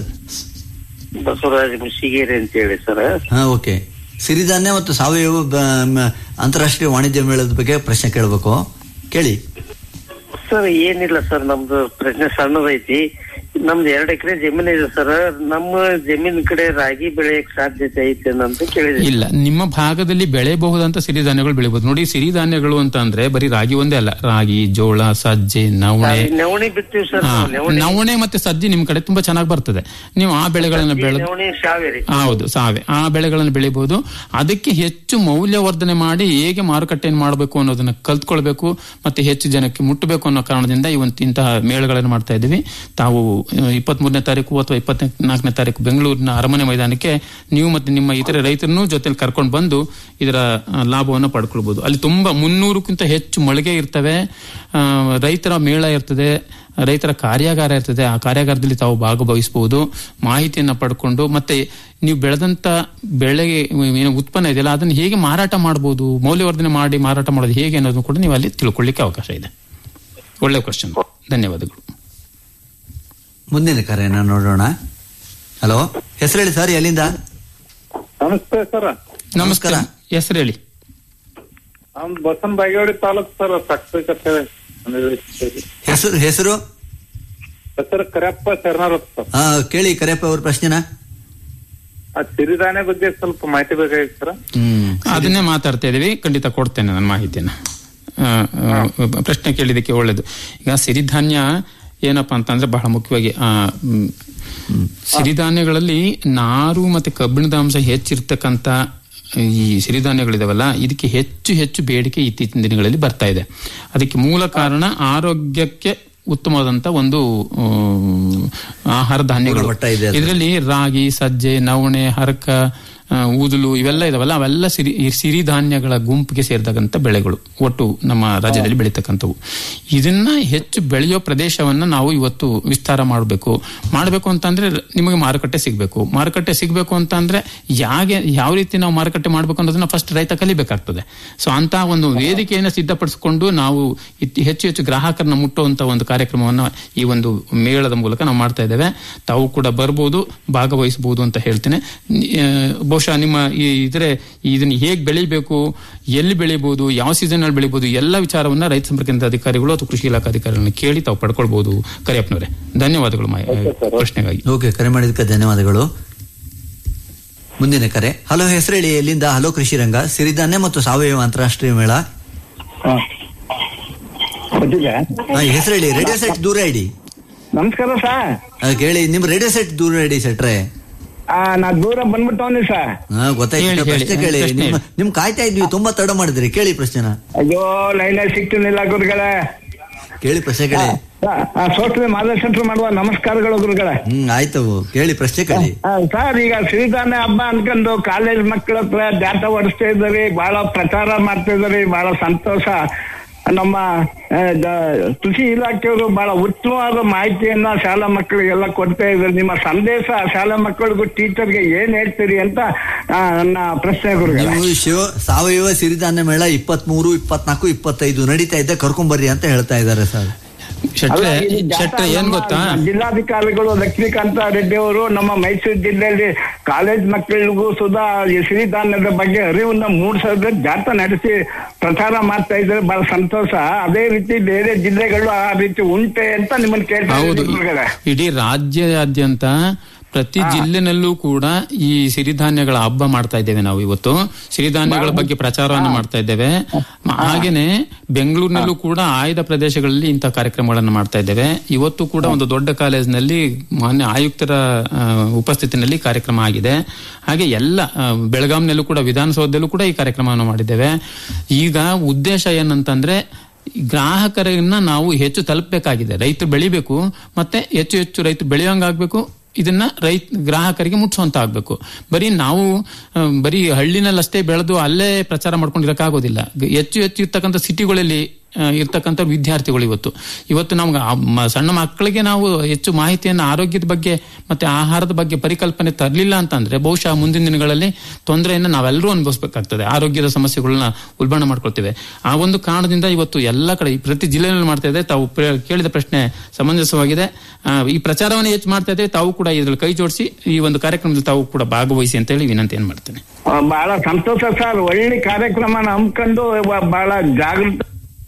S9: ಬಸವರಾಜ ಮುಸಿಗೇರಿ ಅಂತ ಹೇಳಿ ಸರ್
S5: ಹಾ ಓಕೆ ಸಿರಿಧಾನ್ಯ ಮತ್ತು ಸಾವಯವ ಬ- ಮ- ಅಂತಾರಾಷ್ಟ್ರೀಯ ವಾಣಿಜ್ಯ ಮೇಳದ ಬಗ್ಗೆ ಪ್ರಶ್ನೆ ಕೇಳಬೇಕು ಕೇಳಿ
S9: ಸರ್ ಏನಿಲ್ಲ ಸರ್ ನಮ್ದು ಪ್ರಶ್ನೆ ಸಣ್ಣದೈತಿ ನಮ್ದು ಎರಡ್ ಎಕರೆ ಜಮೀನ್ ಇದೆ ಸರ್ ನಮ್ಮ ಜಮೀನ್ ಕಡೆ ರಾಗಿ ಬೆಳೆಯಕ್ ಸಾಧ್ಯತೆ ಐತೆ ಅಂತ ಕೇಳಿದೆ
S6: ಇಲ್ಲ ನಿಮ್ಮ ಭಾಗದಲ್ಲಿ ಬೆಳೆಯಬಹುದಂತ ಸಿರಿಧಾನ್ಯಗಳು ಬೆಳಿಬಹುದು ನೋಡಿ ಸಿರಿಧಾನ್ಯಗಳು ಅಂತ ಅಂದ್ರೆ ಬರೀ ರಾಗಿ ಒಂದೇ ಅಲ್ಲ ರಾಗಿ ಜೋಳ ಸಜ್ಜೆ ನವಣೆ
S9: ನವಣಿ ಬಿತ್ತೀವಿ ಸರ್
S6: ಹಾ,
S9: ನಾವು. ನವಣಿ
S6: ನವಣೆ ಮತ್ತೆ ಸಜ್ಜೆ ನಿಮ್ ಕಡೆ ತುಂಬಾ ಚೆನ್ನಾಗಿ ಬರ್ತದೆ ನೀವು ಆ ಬೆಳೆಗಳನ್ನ ಬೆಳೆದು
S9: ನವಣಿ ಶಾವೇರಿ
S6: ಹೌದು ಸಾವೆ ಆ ಬೆಳೆಗಳನ್ನು ಬೆಳಿಬಹುದು ಅದಕ್ಕೆ ಹೆಚ್ಚು ಮೌಲ್ಯವರ್ಧನೆ ಮಾಡಿ ಹೇಗೆ ಮಾರುಕಟ್ಟೆಯನ್ನು ಮಾಡಬೇಕು ಅನ್ನೋದನ್ನ ಕಲ್ತ್ಕೊಳ್ಬೇಕು ಮತ್ತೆ ಹೆಚ್ಚು ಜನಕ್ಕೆ ಮುಟ್ಟಬೇಕು ಅನ್ನೋ ಕಾರಣದಿಂದ ಇವತ್ತು ಇಂತಹ ಮೇಳಗಳನ್ನು ಮಾಡ್ತಾ ಇದ್ದೀವಿ ತಾವು ಇಪ್ಪತ್ತ್ ಮೂರನೇ ತಾರೀಕು ಅಥವಾ ಇಪ್ಪತ್ನಾಲ್ಕನೇ ತಾರೀಕು ಬೆಂಗಳೂರಿನ ಅರಮನೆ ಮೈದಾನಕ್ಕೆ ನೀವು ಮತ್ತೆ ನಿಮ್ಮ ಇತರೆ ರೈತರನ್ನು ಜೊತೆಲಿ ಕರ್ಕೊಂಡು ಬಂದು ಇದರ ಆ, ಲಾಭವನ್ನು ಪಡ್ಕೊಳ್ಬಹುದು ಅಲ್ಲಿ ತುಂಬಾ ಮುನ್ನೂರಕ್ಕಿಂತ ಹೆಚ್ಚು ಮಳಿಗೆ ಇರ್ತವೆ ಆ, ರೈತರ ಮೇಳ ಇರ್ತದೆ ರೈತರ ಕಾರ್ಯಾಗಾರ ಇರ್ತದೆ ಆ ಕಾರ್ಯಾಗಾರದಲ್ಲಿ ತಾವು ಭಾಗವಹಿಸಬಹುದು ಮಾಹಿತಿಯನ್ನ ಪಡ್ಕೊಂಡು ಮತ್ತೆ ನೀವು ಬೆಳೆದಂತ ಬೆಳೆಗೆ ಏನು ಉತ್ಪನ್ನ ಇದೆಯಲ್ಲ ಅದನ್ನು ಹೇಗೆ ಮಾರಾಟ ಮಾಡಬಹುದು ಮೌಲ್ಯವರ್ಧನೆ ಮಾಡಿ ಮಾರಾಟ ಮಾಡೋದು ಹೇಗೆ ಅನ್ನೋದನ್ನು ಕೂಡ ನೀವು ಅಲ್ಲಿ ತಿಳ್ಕೊಳ್ಳಿಕ್ಕೆ ಅವಕಾಶ ಇದೆ ಒಳ್ಳೆ ಕ್ವಶನ್ ಧನ್ಯವಾದಗಳು
S5: ಮುಂದಿನ ಕರೆಯನ್ನು ನೋಡೋಣ ಹಲೋ ಹೆಸರು ಹೇಳಿ ಸರ್ ಎಲ್ಲಿಂದ
S7: ನಮಸ್ತೆ ಸರ್
S6: ನಮಸ್ಕಾರ ಹೆಸರು ಹೇಳಿ
S7: ನಮ್ ಬಸನ್ ಬಾಗೇವಾಡಿ ತಾಲೂಕ್ ಸರ್ ಫ್ಯಾಕ್ಟ್ರಿ ಕಟ್ಟೆ
S5: ಹೆಸರು ಹೆಸರು
S7: ಹೆಸರು ಕರೆಯಪ್ಪ ಶರಣರ ಸರ್
S5: ಆ, ಕೇಳಿ ಕರೆಯಪ್ಪ ಅವ್ರ ಪ್ರಶ್ನೆನ
S7: ಆ ಸಿರಿಧಾನ್ಯ ಬಗ್ಗೆ ಸ್ವಲ್ಪ ಮಾಹಿತಿ ಬೇಕಾಗಿತ್ತು ಸರ್
S5: ಹ್ಮ್
S6: ಅದನ್ನೇ ಮಾತಾಡ್ತಾ ಇದೀವಿ ಖಂಡಿತ ಕೊಡ್ತೇನೆ ನನ್ನ ಮಾಹಿತಿಯನ್ನ ಆ, ಆ, ಪ್ರಶ್ನೆ ಕೇಳಿದಕ್ಕೆ ಒಳ್ಳೇದು ಈಗ ಸಿರಿಧಾನ್ಯ ಏನಪ್ಪಾ ಅಂತಂದ್ರೆ ಬಹಳ ಮುಖ್ಯವಾಗಿ ಆ, ಮ್, ಸಿರಿಧಾನ್ಯಗಳಲ್ಲಿ ನಾರು ಮತ್ತೆ ಕಬ್ಬಿಣದ ಅಂಶ ಹೆಚ್ಚಿರ್ತಕ್ಕಂಥ ಈ ಸಿರಿಧಾನ್ಯಗಳಿದಾವಲ್ಲ ಇದಕ್ಕೆ ಹೆಚ್ಚು ಹೆಚ್ಚು ಬೇಡಿಕೆ ಇತ್ತೀಚಿನ ದಿನಗಳಲ್ಲಿ ಬರ್ತಾ ಇದೆ ಅದಕ್ಕೆ ಮೂಲ ಕಾರಣ ಆರೋಗ್ಯಕ್ಕೆ ಉತ್ತಮವಾದಂತ ಒಂದು ಆಮ್, ಆಹಾರ ಧಾನ್ಯಗಳು
S5: ಗುಣಮಟ್ಟ ಇದೆ ಅದು.
S6: ಇದರಲ್ಲಿ ರಾಗಿ ಸಜ್ಜೆ ನವಣೆ ಹರಕ ಆ, ಊದಲು ಇವೆಲ್ಲ ಇದಾವಲ್ಲ ಅವೆಲ್ಲ ಸಿರಿ ಈ ಸಿರಿಧಾನ್ಯಗಳ ಗುಂಪಿಗೆ ಸೇರಿದಂತ ಬೆಳೆಗಳು ಒಟ್ಟು ನಮ್ಮ ರಾಜ್ಯದಲ್ಲಿ ಬೆಳೀತಕ್ಕಂಥವು ಇದನ್ನ ಹೆಚ್ಚು ಬೆಳೆಯೋ ಪ್ರದೇಶವನ್ನ ನಾವು ಇವತ್ತು ವಿಸ್ತಾರ ಮಾಡಬೇಕು ಮಾಡಬೇಕು ಅಂತಂದ್ರೆ ನಿಮಗೆ ಮಾರುಕಟ್ಟೆ ಸಿಗಬೇಕು ಮಾರುಕಟ್ಟೆ ಸಿಗಬೇಕು ಅಂತ ಅಂದ್ರೆ ಯಾಗೆ ಯಾವ ರೀತಿ ನಾವು ಮಾರುಕಟ್ಟೆ ಮಾಡಬೇಕು ಅನ್ನೋದನ್ನ ಫಸ್ಟ್ ರೈತ ಕಲಿಬೇಕಾಗ್ತದೆ ಸೊ ಅಂತ ಒಂದು ವೇದಿಕೆಯನ್ನು ಸಿದ್ಧಪಡಿಸಿಕೊಂಡು ನಾವು ಇತ್- ಹೆಚ್ಚು ಹೆಚ್ಚು ಗ್ರಾಹಕರನ್ನ ಮುಟ್ಟುವಂತ ಒಂದು ಕಾರ್ಯಕ್ರಮವನ್ನ ಈ ಒಂದು ಮೇಳದ ಮೂಲಕ ನಾವು ಮಾಡ್ತಾ ಇದ್ದೇವೆ ತಾವು ಕೂಡ ಬರ್ಬೋದು ಭಾಗವಹಿಸಬಹುದು ಅಂತ ಹೇಳ್ತೇನೆ ನಿ- ಆ, ಬಹುಶಃ ನಿಮ್ಮ ಈ ಇದ್ರೆ ಇದನ್ನ ಹೇಗೆ ಬೆಳಿಬೇಕು ಎಲ್ಲಿ ಬೆಳಿಬಹುದು ಯಾವ ಸೀಸನ್ ಅಲ್ಲಿ ಬೆಳಿಬಹುದು ಎಲ್ಲ ವಿಚಾರವನ್ನ ರೈತ ಸಂಪರ್ಕ ಕೇಂದ್ರ ಅಧಿಕಾರಿಗಳು ಅಥವಾ ಕೃಷಿ ಇಲಾಖಾ ಅಧಿಕಾರಿಗಳನ್ನ ಕೇಳಿ ತಾವು ಪಡ್ಕೊಳ್ಬಹುದು ಕರಿಯಪ್ಪನವರೇ ಧನ್ಯವಾದಗಳು ಮಾ- ಪ್ರಶ್ನೆಗಾಗಿ
S5: ಓಕೆ ಕರೆ ಮಾಡಿದ್ದಕ್ಕೆ ಧನ್ಯವಾದಗಳು ಮುಂದಿನ ಕರೆ ಹಲೋ ಹೆಸರು ಹೇಳಿ ಎಲ್ಲಿಂದ ಹಲೋ ಕೃಷಿ ರಂಗ ಸಿರಿಧಾನ್ಯ ಮತ್ತು ಸಾವಯವ ಅಂತಾರಾಷ್ಟ್ರೀಯ ಮೇಳ ಆ, ಹೆಸರು ಹೇಳಿ ರೇಡಿಯೋ ಸೆಟ್ ದೂರ ಇಡಿ
S8: ನಮಸ್ಕಾರ ಸರ್
S5: ಆ, ಕೇಳಿ ನಿಮ್ ರೇಡಿಯೋ ಸೆಟ್ ದೂರ ಇಡಿ ಸೆಟ್ರೆ
S8: ಆ, ನಾ ದೂರ ಬಂದ್ಬಿಟ್ಟವನಿ ಸರ್
S5: ಹಾ ಗೊತ್ತಾಯ್ತು
S6: ಹೇಳಿ,
S5: ಪ್ರಶ್ನೆ
S6: ಹೇಳಿ.
S5: ಕೇಳಿ
S6: ಪ್ರಶ್ನೆ
S5: ನಿಮ್ಮ ನಿಮ್ ಕಾಯ್ತಾ ಇದ್ವಿ ತುಂಬಾ ತಡ ಮಾಡಿದ್ರಿ ಕೇಳಿ ಪ್ರಶ್ನೆನ
S8: ಅಯ್ಯೋ ಲೈನ್ ಸಿಕ್ತಿನಿಲ್ಲ ಗುರುಗಳೇ
S5: ಕೇಳಿ ಪ್ರಶ್ನೆ ಕೇಳಿ
S8: ಸೋಟ್ರಿ ಮಾರ್ಗದರ್ಶನ ಮಾಡುವ ನಮಸ್ಕಾರಗಳು ಗುರುಗಳೇ
S5: ಹ್ಮ್ ಆಯ್ತು ಕೇಳಿ ಪ್ರಶ್ನೆ ಕೇಳಿ
S8: ಆ, ಸರ್ ಈಗ ಸಿರಿಧಾನ್ಯ ಹಬ್ಬ ಅನ್ಕೊಂಡು ಕಾಲೇಜ್ ಮಕ್ಕಳ ಹತ್ರ ಜಾತ ಓಡಿಸ್ತಾ ಇದ್ದಾರೆ ಬಹಳ ಪ್ರಚಾರ ಮಾಡ್ತಾ ಇದ್ದಾರೆ ಬಹಳ ಸಂತೋಷ ನಮ್ಮ ಆ, ದ- ಕೃಷಿ ಇಲಾಖೆಯವರು ಬಹಳ ಉತ್ತಮವಾದ ಮಾಹಿತಿಯನ್ನ ಶಾಲಾ ಮಕ್ಕಳಿಗೆಲ್ಲ ಕೊಡ್ತಾ ಇದ್ದಾರೆ ನಿಮ್ಮ ಸಂದೇಶ ಶಾಲಾ ಮಕ್ಕಳಿಗೂ ಟೀಚರ್ಗೆ ಏನ್ ಹೇಳ್ತೀರಿ ಅಂತ ಆ, ನನ್ನ ಪ್ರಶ್ನೆ ಗುರುಗಳೇ
S5: ನೀವು ಶಿವ ಸಾವಯವ ಸಿರಿಧಾನ್ಯ ಮೇಳ ಇಪ್ಪತ್ತ್ ಮೂರು ಇಪ್ಪತ್ನಾಲ್ಕು ಇಪ್ಪತ್ತೈದು ನಡೀತಾ ಇದೆ ಕರ್ಕೊಂಬರ್ರಿ ಅಂತ ಹೇಳ್ತಾ ಇದ್ದಾರೆ ಸರ್
S6: ಶೆಟ್ರೆ
S8: ಅಲ್ಲ, ಈ ಜಾಥಾ
S6: ಶೆಟ್ರೆ ಏನ್
S8: ನಮ್ಮ
S6: ಗೊತ್ತಾ
S8: ಜಿಲ್ಲಾಧಿಕಾರಿಗಳು ಲಕ್ಷ್ಮೀಕಾಂತ ರೆಡ್ಡಿ ಅವರು ನಮ್ಮ ಮೈಸೂರು ಜಿಲ್ಲೆಯಲ್ಲಿ ಕಾಲೇಜ್ ಮಕ್ಕಳಿಗೂ ಸುಧಾ ಈ ಸಿರಿಧಾನ್ಯದ ಬಗ್ಗೆ ಅರಿವನ್ನ ಮೂಡಿಸೋದ್ರ ಜಾಥಾ ನಡೆಸಿ ಪ್ರಚಾರ ಮಾಡ್ತಾ ಇದ್ದಾರೆ ಬಹಳ ಸಂತೋಷ ಅದೇ ರೀತಿ ಬೇರೆ ಜಿಲ್ಲೆಗಳು ಆ ರೀತಿ ಉಂಟೆ ಅಂತ ನಿಮ್ಮನ್ನ ಕೇಳ್ತಾ
S6: ಹೌದು
S8: ಇದ್ದೀನಿ ಗುರುಗಳೇ.
S6: ಇಡೀ ರಾಜ್ಯಾದ್ಯಂತ ಪ್ರತಿ ಜಿಲ್ಲೆನಲ್ಲೂ ಕೂಡ ಈ ಸಿರಿಧಾನ್ಯಗಳ ಹಬ್ಬ ಮಾಡ್ತಾ ಇದ್ದೇವೆ ನಾವು ಇವತ್ತು ಸಿರಿಧಾನ್ಯಗಳ ಬಗ್ಗೆ ಪ್ರಚಾರವನ್ನು ಮಾಡ್ತಾ ಇದ್ದೇವೆ ಮ- ಹಾಗೇನೆ ಬೆಂಗಳೂರಿನಲ್ಲೂ ಕೂಡ ಆಯ್ದ ಪ್ರದೇಶಗಳಲ್ಲಿ ಇಂಥ ಕಾರ್ಯಕ್ರಮಗಳನ್ನು ಮಾಡ್ತಾ ಇದ್ದೇವೆ ಇವತ್ತು ಕೂಡ ಒಂದು ದೊಡ್ಡ ಕಾಲೇಜಿನಲ್ಲಿ ಮಾನ್ಯ ಆಯುಕ್ತರ ಆ, ಉಪಸ್ಥಿತಿನಲ್ಲಿ ಕಾರ್ಯಕ್ರಮ ಆಗಿದೆ ಹಾಗೆ ಎಲ್ಲ ಆ, ಬೆಳಗಾಂನಲ್ಲೂ ಕೂಡ ವಿಧಾನಸೌಧದಲ್ಲೂ ಕೂಡ ಈ ಕಾರ್ಯಕ್ರಮವನ್ನು ಮಾಡಿದ್ದೇವೆ ಈಗ ಉದ್ದೇಶ ಏನಂತಂದ್ರೆ ಗ್ರಾಹಕರನ್ನ ನಾವು ಹೆಚ್ಚು ತಲುಪಬೇಕಾಗಿದೆ ರೈತರು ಬೆಳಿಬೇಕು ಮತ್ತೆ ಹೆಚ್ಚು ಹೆಚ್ಚು ರೈತರು ಬೆಳೆಯೋಂಗಾಗ್ಬೇಕು ಇದನ್ನ ರೈತ ಗ್ರಾಹಕರಿಗೆ ಮುಟ್ಸುವಂತ ಆಗ್ಬೇಕು ಬರೀ ನಾವು ಆ, ಬರೀ ಹಳ್ಳಿನಲ್ಲಷ್ಟೇ ಬೆಳೆದು ಅಲ್ಲೇ ಪ್ರಚಾರ ಮಾಡ್ಕೊಂಡಿರಕ್ಕಾಗೋದಿಲ್ಲ ಗ- ಹೆಚ್ಚು ಹೆಚ್ಚು ಇರ್ತಕ್ಕಂಥ ಸಿಟಿಗಳಲ್ಲಿ ಆ, ಇರ್ತಕ್ಕಂಥ ವಿದ್ಯಾರ್ಥಿಗಳು ಇವತ್ತು ಇವತ್ತು ನಮ್ಗೆ ಆ ಮ- ಸಣ್ಣ ಮಕ್ಕಳಿಗೆ ನಾವು ಹೆಚ್ಚು ಮಾಹಿತಿಯನ್ನು ಆರೋಗ್ಯದ ಬಗ್ಗೆ ಮತ್ತೆ ಆಹಾರದ ಬಗ್ಗೆ ಪರಿಕಲ್ಪನೆ ತರಲಿಲ್ಲ ಅಂತಂದ್ರೆ ಬಹುಶಃ ಮುಂದಿನ ದಿನಗಳಲ್ಲಿ ತೊಂದರೆಯನ್ನು ನಾವೆಲ್ಲರೂ ಅನುಭವಿಸಬೇಕಾಗ್ತದೆ ಆರೋಗ್ಯದ ಸಮಸ್ಯೆಗಳನ್ನ ಉಲ್ಬಣ ಮಾಡ್ಕೊಳ್ತೇವೆ ಆ ಒಂದು ಕಾರಣದಿಂದ ಇವತ್ತು ಎಲ್ಲ ಕಡೆ ಈ ಪ್ರತಿ ಜಿಲ್ಲೆಯಲ್ಲಿ ಮಾಡ್ತಾ ಇದೆ ತಾವು ಪ್ರ- ಕೇಳಿದ ಪ್ರಶ್ನೆ ಸಮಂಜಸವಾಗಿದೆ ಆ, ಈ ಪ್ರಚಾರವನ್ನು ಹೆಚ್ಚು ಮಾಡ್ತಾ ಇದ್ದೇವೆ ತಾವು ಕೂಡ ಇದ್ರಲ್ಲಿ ಕೈ ಜೋಡಿಸಿ ಈ ಒಂದು ಕಾರ್ಯಕ್ರಮದಲ್ಲಿ ತಾವು ಕೂಡ ಭಾಗವಹಿಸಿ ಅಂತ ಹೇಳಿ ವಿನಂತಿ ಏನ್ ಮಾಡ್ತೇನೆ
S8: ಆ, ಬಹಳ ಸಂತೋಷ ಸರ್ ಒಳ್ಳೆ ಕಾರ್ಯಕ್ರಮನ ಹಮ್ಮಿಕೊಂಡು ವ- ಬಹಳ ಜಾಗೃತ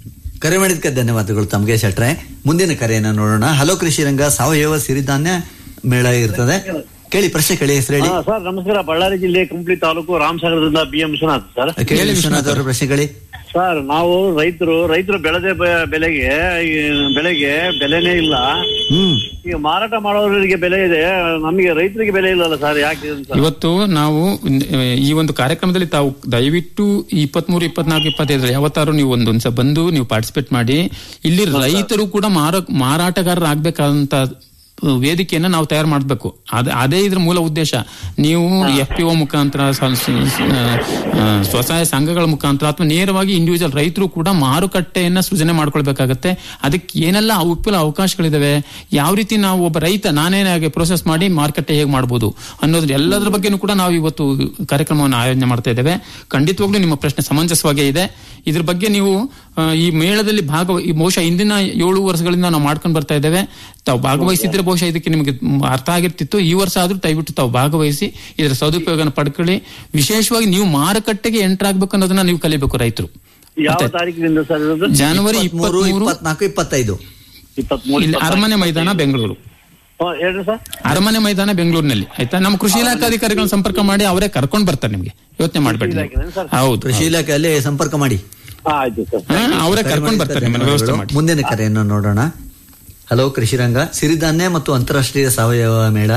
S5: ಕರೆ ಮಾಡಿದ್ಕೆ ಧನ್ಯವಾದಗಳು ತಮಗೆ ಶೆಟ್ರೆ ಮುಂದಿನ ಕರೆಯನ್ನ ನೋಡೋಣ ಹಲೋ ಕೃಷಿ ರಂಗ ಸಾವಯವ ಸಿರಿಧಾನ್ಯ ಮೇಳ ಇರ್ತದೆ ಕೇಳಿ ಪ್ರಶ್ನೆ ಕೇಳಿ ಹೆಸರು ಹೇಳಿ
S10: ಹಾ, ಸರ್ ನಮಸ್ಕಾರ ಬಳ್ಳಾರಿ ಜಿಲ್ಲೆ ಕುಂಪ್ಲಿ ತಾಲೂಕು ರಾಮಸಾಗರದಿಂದ ಬಿ ಎಂ ವಿಶ್ವನಾಥ್ ಸರ್
S5: ಕೇಳಿ ವಿಶ್ವನಾಥ್ ಅವರ ಪ್ರಶ್ನೆ ಕೇಳಿ
S10: ಸರ್ ನಾವು ರೈತರು ರೈತರು ಬೆಳೆದ ಬೆ- ಬೆಲೆಗೆ ಈ ಬೆಲೆಗೆ ಬೆಲೆನೇ ಇಲ್ಲ
S5: ಹ್ಮ್
S10: ಈಗ ಮಾರಾಟ ಮಾಡೋರಿಗೆ ಬೆಲೆ ಇದೆ ನಮಗೆ ರೈತರಿಗೆ ಬೆಲೆ ಇಲ್ಲಲ್ಲ ಸರ್ ಯಾಕೆ ಅಂತ
S6: ಇವತ್ತು ನಾವು ಆ, ಈ ಒಂದು ಕಾರ್ಯಕ್ರಮದಲ್ಲಿ ತಾವು ದಯವಿಟ್ಟು ಇಪ್ಪತ್ಮೂರು ಇಪ್ಪತ್ನಾಲ್ಕು ಇಪ್ಪತ್ತೈದರಲ್ಲಿ ಯಾವತ್ತಾರು ನೀವು ಒಂದೊಂದ್ಸ ಬಂದು ನೀವು ಪಾರ್ಟಿಸಿಪೇಟ್ ಮಾಡಿ ಇಲ್ಲಿ ರೈತರು ಕೂಡ ಮಾರ ಮಾರಾಟಗಾರರಾಗಬೇಕಾದಂತ ವೇದಿಕೆಯನ್ನ ನಾವು ತಯಾರು ಮಾಡಬೇಕು ಅದ ಅದೇ ಇದ್ರ ಮೂಲ ಉದ್ದೇಶ ನೀವು ಎಫ್ ಪಿ ಒ ಮುಖಾಂತರ ಸ- ಸ- ಆ, ಆ, ಸ್ವಸಹಾಯ ಸಂಘಗಳ ಮುಖಾಂತರ ಅಥವಾ ನೇರವಾಗಿ ಇಂಡಿವಿಜುವಲ್ ರೈತರು ಕೂಡ ಮಾರುಕಟ್ಟೆಯನ್ನ ಸೃಜನೆ ಮಾಡ್ಕೊಳ್ಬೇಕಾಗತ್ತೆ ಅದಕ್ಕೆ ಏನೆಲ್ಲ ವಿಪುಲ ಅವಕಾಶಗಳಿದಾವೆ ಯಾವ ರೀತಿ ನಾವು ಒಬ್ಬ ರೈತ ನಾನೇನಾಗಿ ಪ್ರೋಸೆಸ್ ಮಾಡಿ ಮಾರುಕಟ್ಟೆ ಹೇಗೆ ಮಾಡ್ಬೋದು ಅನ್ನೋದ್ರ ಎಲ್ಲದರ ಬಗ್ಗೆನೂ ಕೂಡ ನಾವು ಇವತ್ತು ಕಾರ್ಯಕ್ರಮವನ್ನು ಆಯೋಜನೆ ಮಾಡ್ತಾ ಇದ್ದೇವೆ ಖಂಡಿತವಾಗ್ಲೂ ನಿಮ್ಮ ಪ್ರಶ್ನೆ ಸಮಂಜಸವಾಗೇ ಇದೆ ಇದ್ರ ಬಗ್ಗೆ ನೀವು ಆ, ಈ ಮೇಳದಲ್ಲಿ ಭಾಗವ ಈ ಬಹುಶಃ ಇಂದಿನ ಏಳು ವರ್ಷಗಳಿಂದ ನಾವು ಮಾಡ್ಕೊಂಡು ಬರ್ತಾ ಇದ್ದೇವೆ ತಾವು ಭಾಗವಹಿಸಿದ್ರೆ ಬಹುಶಃ ಇದಕ್ಕೆ ನಿಮಗೆ ಮ್, ಅರ್ಥ ಆಗಿರ್ತಿತ್ತು ಈ ವರ್ಷ ಆದ್ರೂ ದಯವಿಟ್ಟು ತಾವು ಭಾಗವಹಿಸಿ ಇದರ ಸದುಪಯೋಗನ ಪಡ್ಕೊಳ್ಳಿ ವಿಶೇಷವಾಗಿ ನೀವು ಮಾರುಕಟ್ಟೆಗೆ ಎಂಟರ್ ಆಗ್ಬೇಕು ಅನ್ನೋದನ್ನ ನೀವು ಕಲಿಬೇಕು ರೈತರು
S10: ಯಾವ ತಾರೀಕಿನಿಂದ ಸರ್ ಇರೋದು
S6: ಜನವರಿ
S5: ಮೂರು
S6: ಇಪ್ಪತ್ಮೂರು
S5: ಇಪ್ಪತ್ನಾಲ್ಕು ಇಪ್ಪತ್ತೈದು
S10: ಇಪ್ಪತ್ಮೂರು
S6: ಇಲ್ಲಿ ಅರಮನೆ ಮೈದಾನ ಬೆಂಗಳೂರು
S10: ಹೇಳ್ರಿ ಸರ್
S6: ಅರಮನೆ ಮೈದಾನ ಬೆಂಗಳೂರಿನಲ್ಲಿ ಆಯ್ತಾ ನಮ್ಮ ಕೃಷಿ ಇಲಾಖಾಧಿಕಾರಿಗಳನ್ನ ಸಂಪರ್ಕ ಮಾಡಿ ಅವರೇ ಕರ್ಕೊಂಡು ಬರ್ತಾರೆ ನಿಮ್ಗೆ ಯೋಚನೆ ಮಾಡ್ಬೇಡಿ ನೀವು. ಹೌದು
S5: ಕೃಷಿ ಇಲಾಖೆಯಲ್ಲಿ ಸಂಪರ್ಕ ಮಾಡಿ
S10: ಹಾ, ಆಯ್ತು ಸರ್
S6: ಹಾ, ಅವರೇ ಕರ್ಕೊಂಡು ಬರ್ತಾರೆ ನಿಮ್ಮನ್ನ ವ್ಯವಸ್ಥೆ ಮಾಡಿ
S5: ಮುಂದಿನ ಕರೆಯನ್ನು ನೋಡೋಣ ಹಲೋ ಕೃಷಿರಂಗ ಸಿರಿಧಾನ್ಯ ಮತ್ತು ಅಂತಾರಾಷ್ಟ್ರೀಯ ಸಾವಯವ ಮೇಳ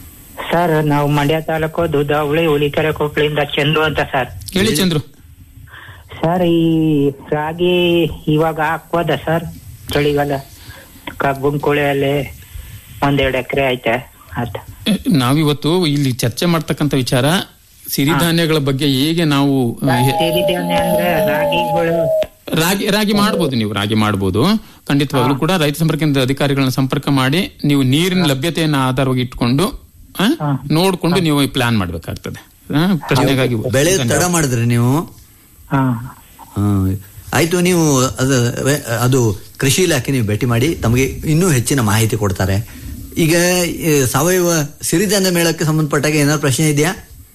S11: ಸರ್ ನಾವು ಮಂಡ್ಯ ತಾಲೂಕು ದುದ್ದಾವಳಿ ಹುಲಿಕೆರೆ ಕೊಪ್ಪಳಿಂದ ಚಂದ್ರು ಅಂತ ಸರ್
S6: ಹೇಳಿ ಚಂದ್ರು
S11: ಸರ್ ಈ ರಾಗಿ ಇವಾಗ ಹಾಕ್ಬೋದ ಸರ್ ಚಳಿಗಾಲ ಕಬ್ಬನ್ ಕುಳಿಯಲ್ಲಿ ಒಂದೆರಡು ಎಕರೆ ಐತೆ ಅಷ್ಟ
S6: ನಾವಿವತ್ತು ಇಲ್ಲಿ ಚರ್ಚೆ ಮಾಡ್ತಕ್ಕಂಥ ವಿಚಾರ ಸಿರಿಧಾನ್ಯಗಳ ಬಗ್ಗೆ ಹೇಗೆ ನಾವು ಆ, ಹೆ-
S11: ಸೇರಿದ್ದೇನೆ ಅಂದ್ರೆ ರಾಗಿಗಳು
S6: ರಾಗಿ ರಾಗಿ ಮಾಡ್ಬೋದು ನೀವು ರಾಗಿ ಮಾಡ್ಬೋದು ಖಂಡಿತವಾಗ್ಲೂ ಕೂಡ ರೈತ ಸಂಪರ್ಕ ಕೇಂದ್ರದ ಅಧಿಕಾರಿಗಳನ್ನ ಸಂಪರ್ಕ ಮಾಡಿ ನೀವು ನೀರಿನ ಲಭ್ಯತೆಯನ್ನ ಆಧಾರವಾಗಿ ಇಟ್ಕೊಂಡು ಆ, ನೋಡ್ಕೊಂಡು ನೀವು ಪ್ಲಾನ್ ಮಾಡ್ಬೇಕಾಗ್ತದೆ ಆ, ಪ್ರಶ್ನೆಗಾಗಿ
S5: ಬೆಳೆ ತಡ ಮಾಡಿದ್ರಿ ನೀವು
S11: ಹಾ
S5: ಆ, ಆಯ್ತು ನೀವು ಅದು ಅದು ಕೃಷಿ ಇಲಾಖೆ ನೀವು ಭೇಟಿ ಮಾಡಿ ತಮಗೆ ಇನ್ನೂ ಹೆಚ್ಚಿನ ಮಾಹಿತಿ ಕೊಡ್ತಾರೆ ಈಗ ಈ ಸಾವಯವ ಸಿರಿಧಾನ್ಯ ಮೇಳಕ್ಕೆ ಸಂಬಂಧಪಟ್ಟಾಗ ಏನಾದ್ರು ಪ್ರಶ್ನೆ ಇದೆಯಾ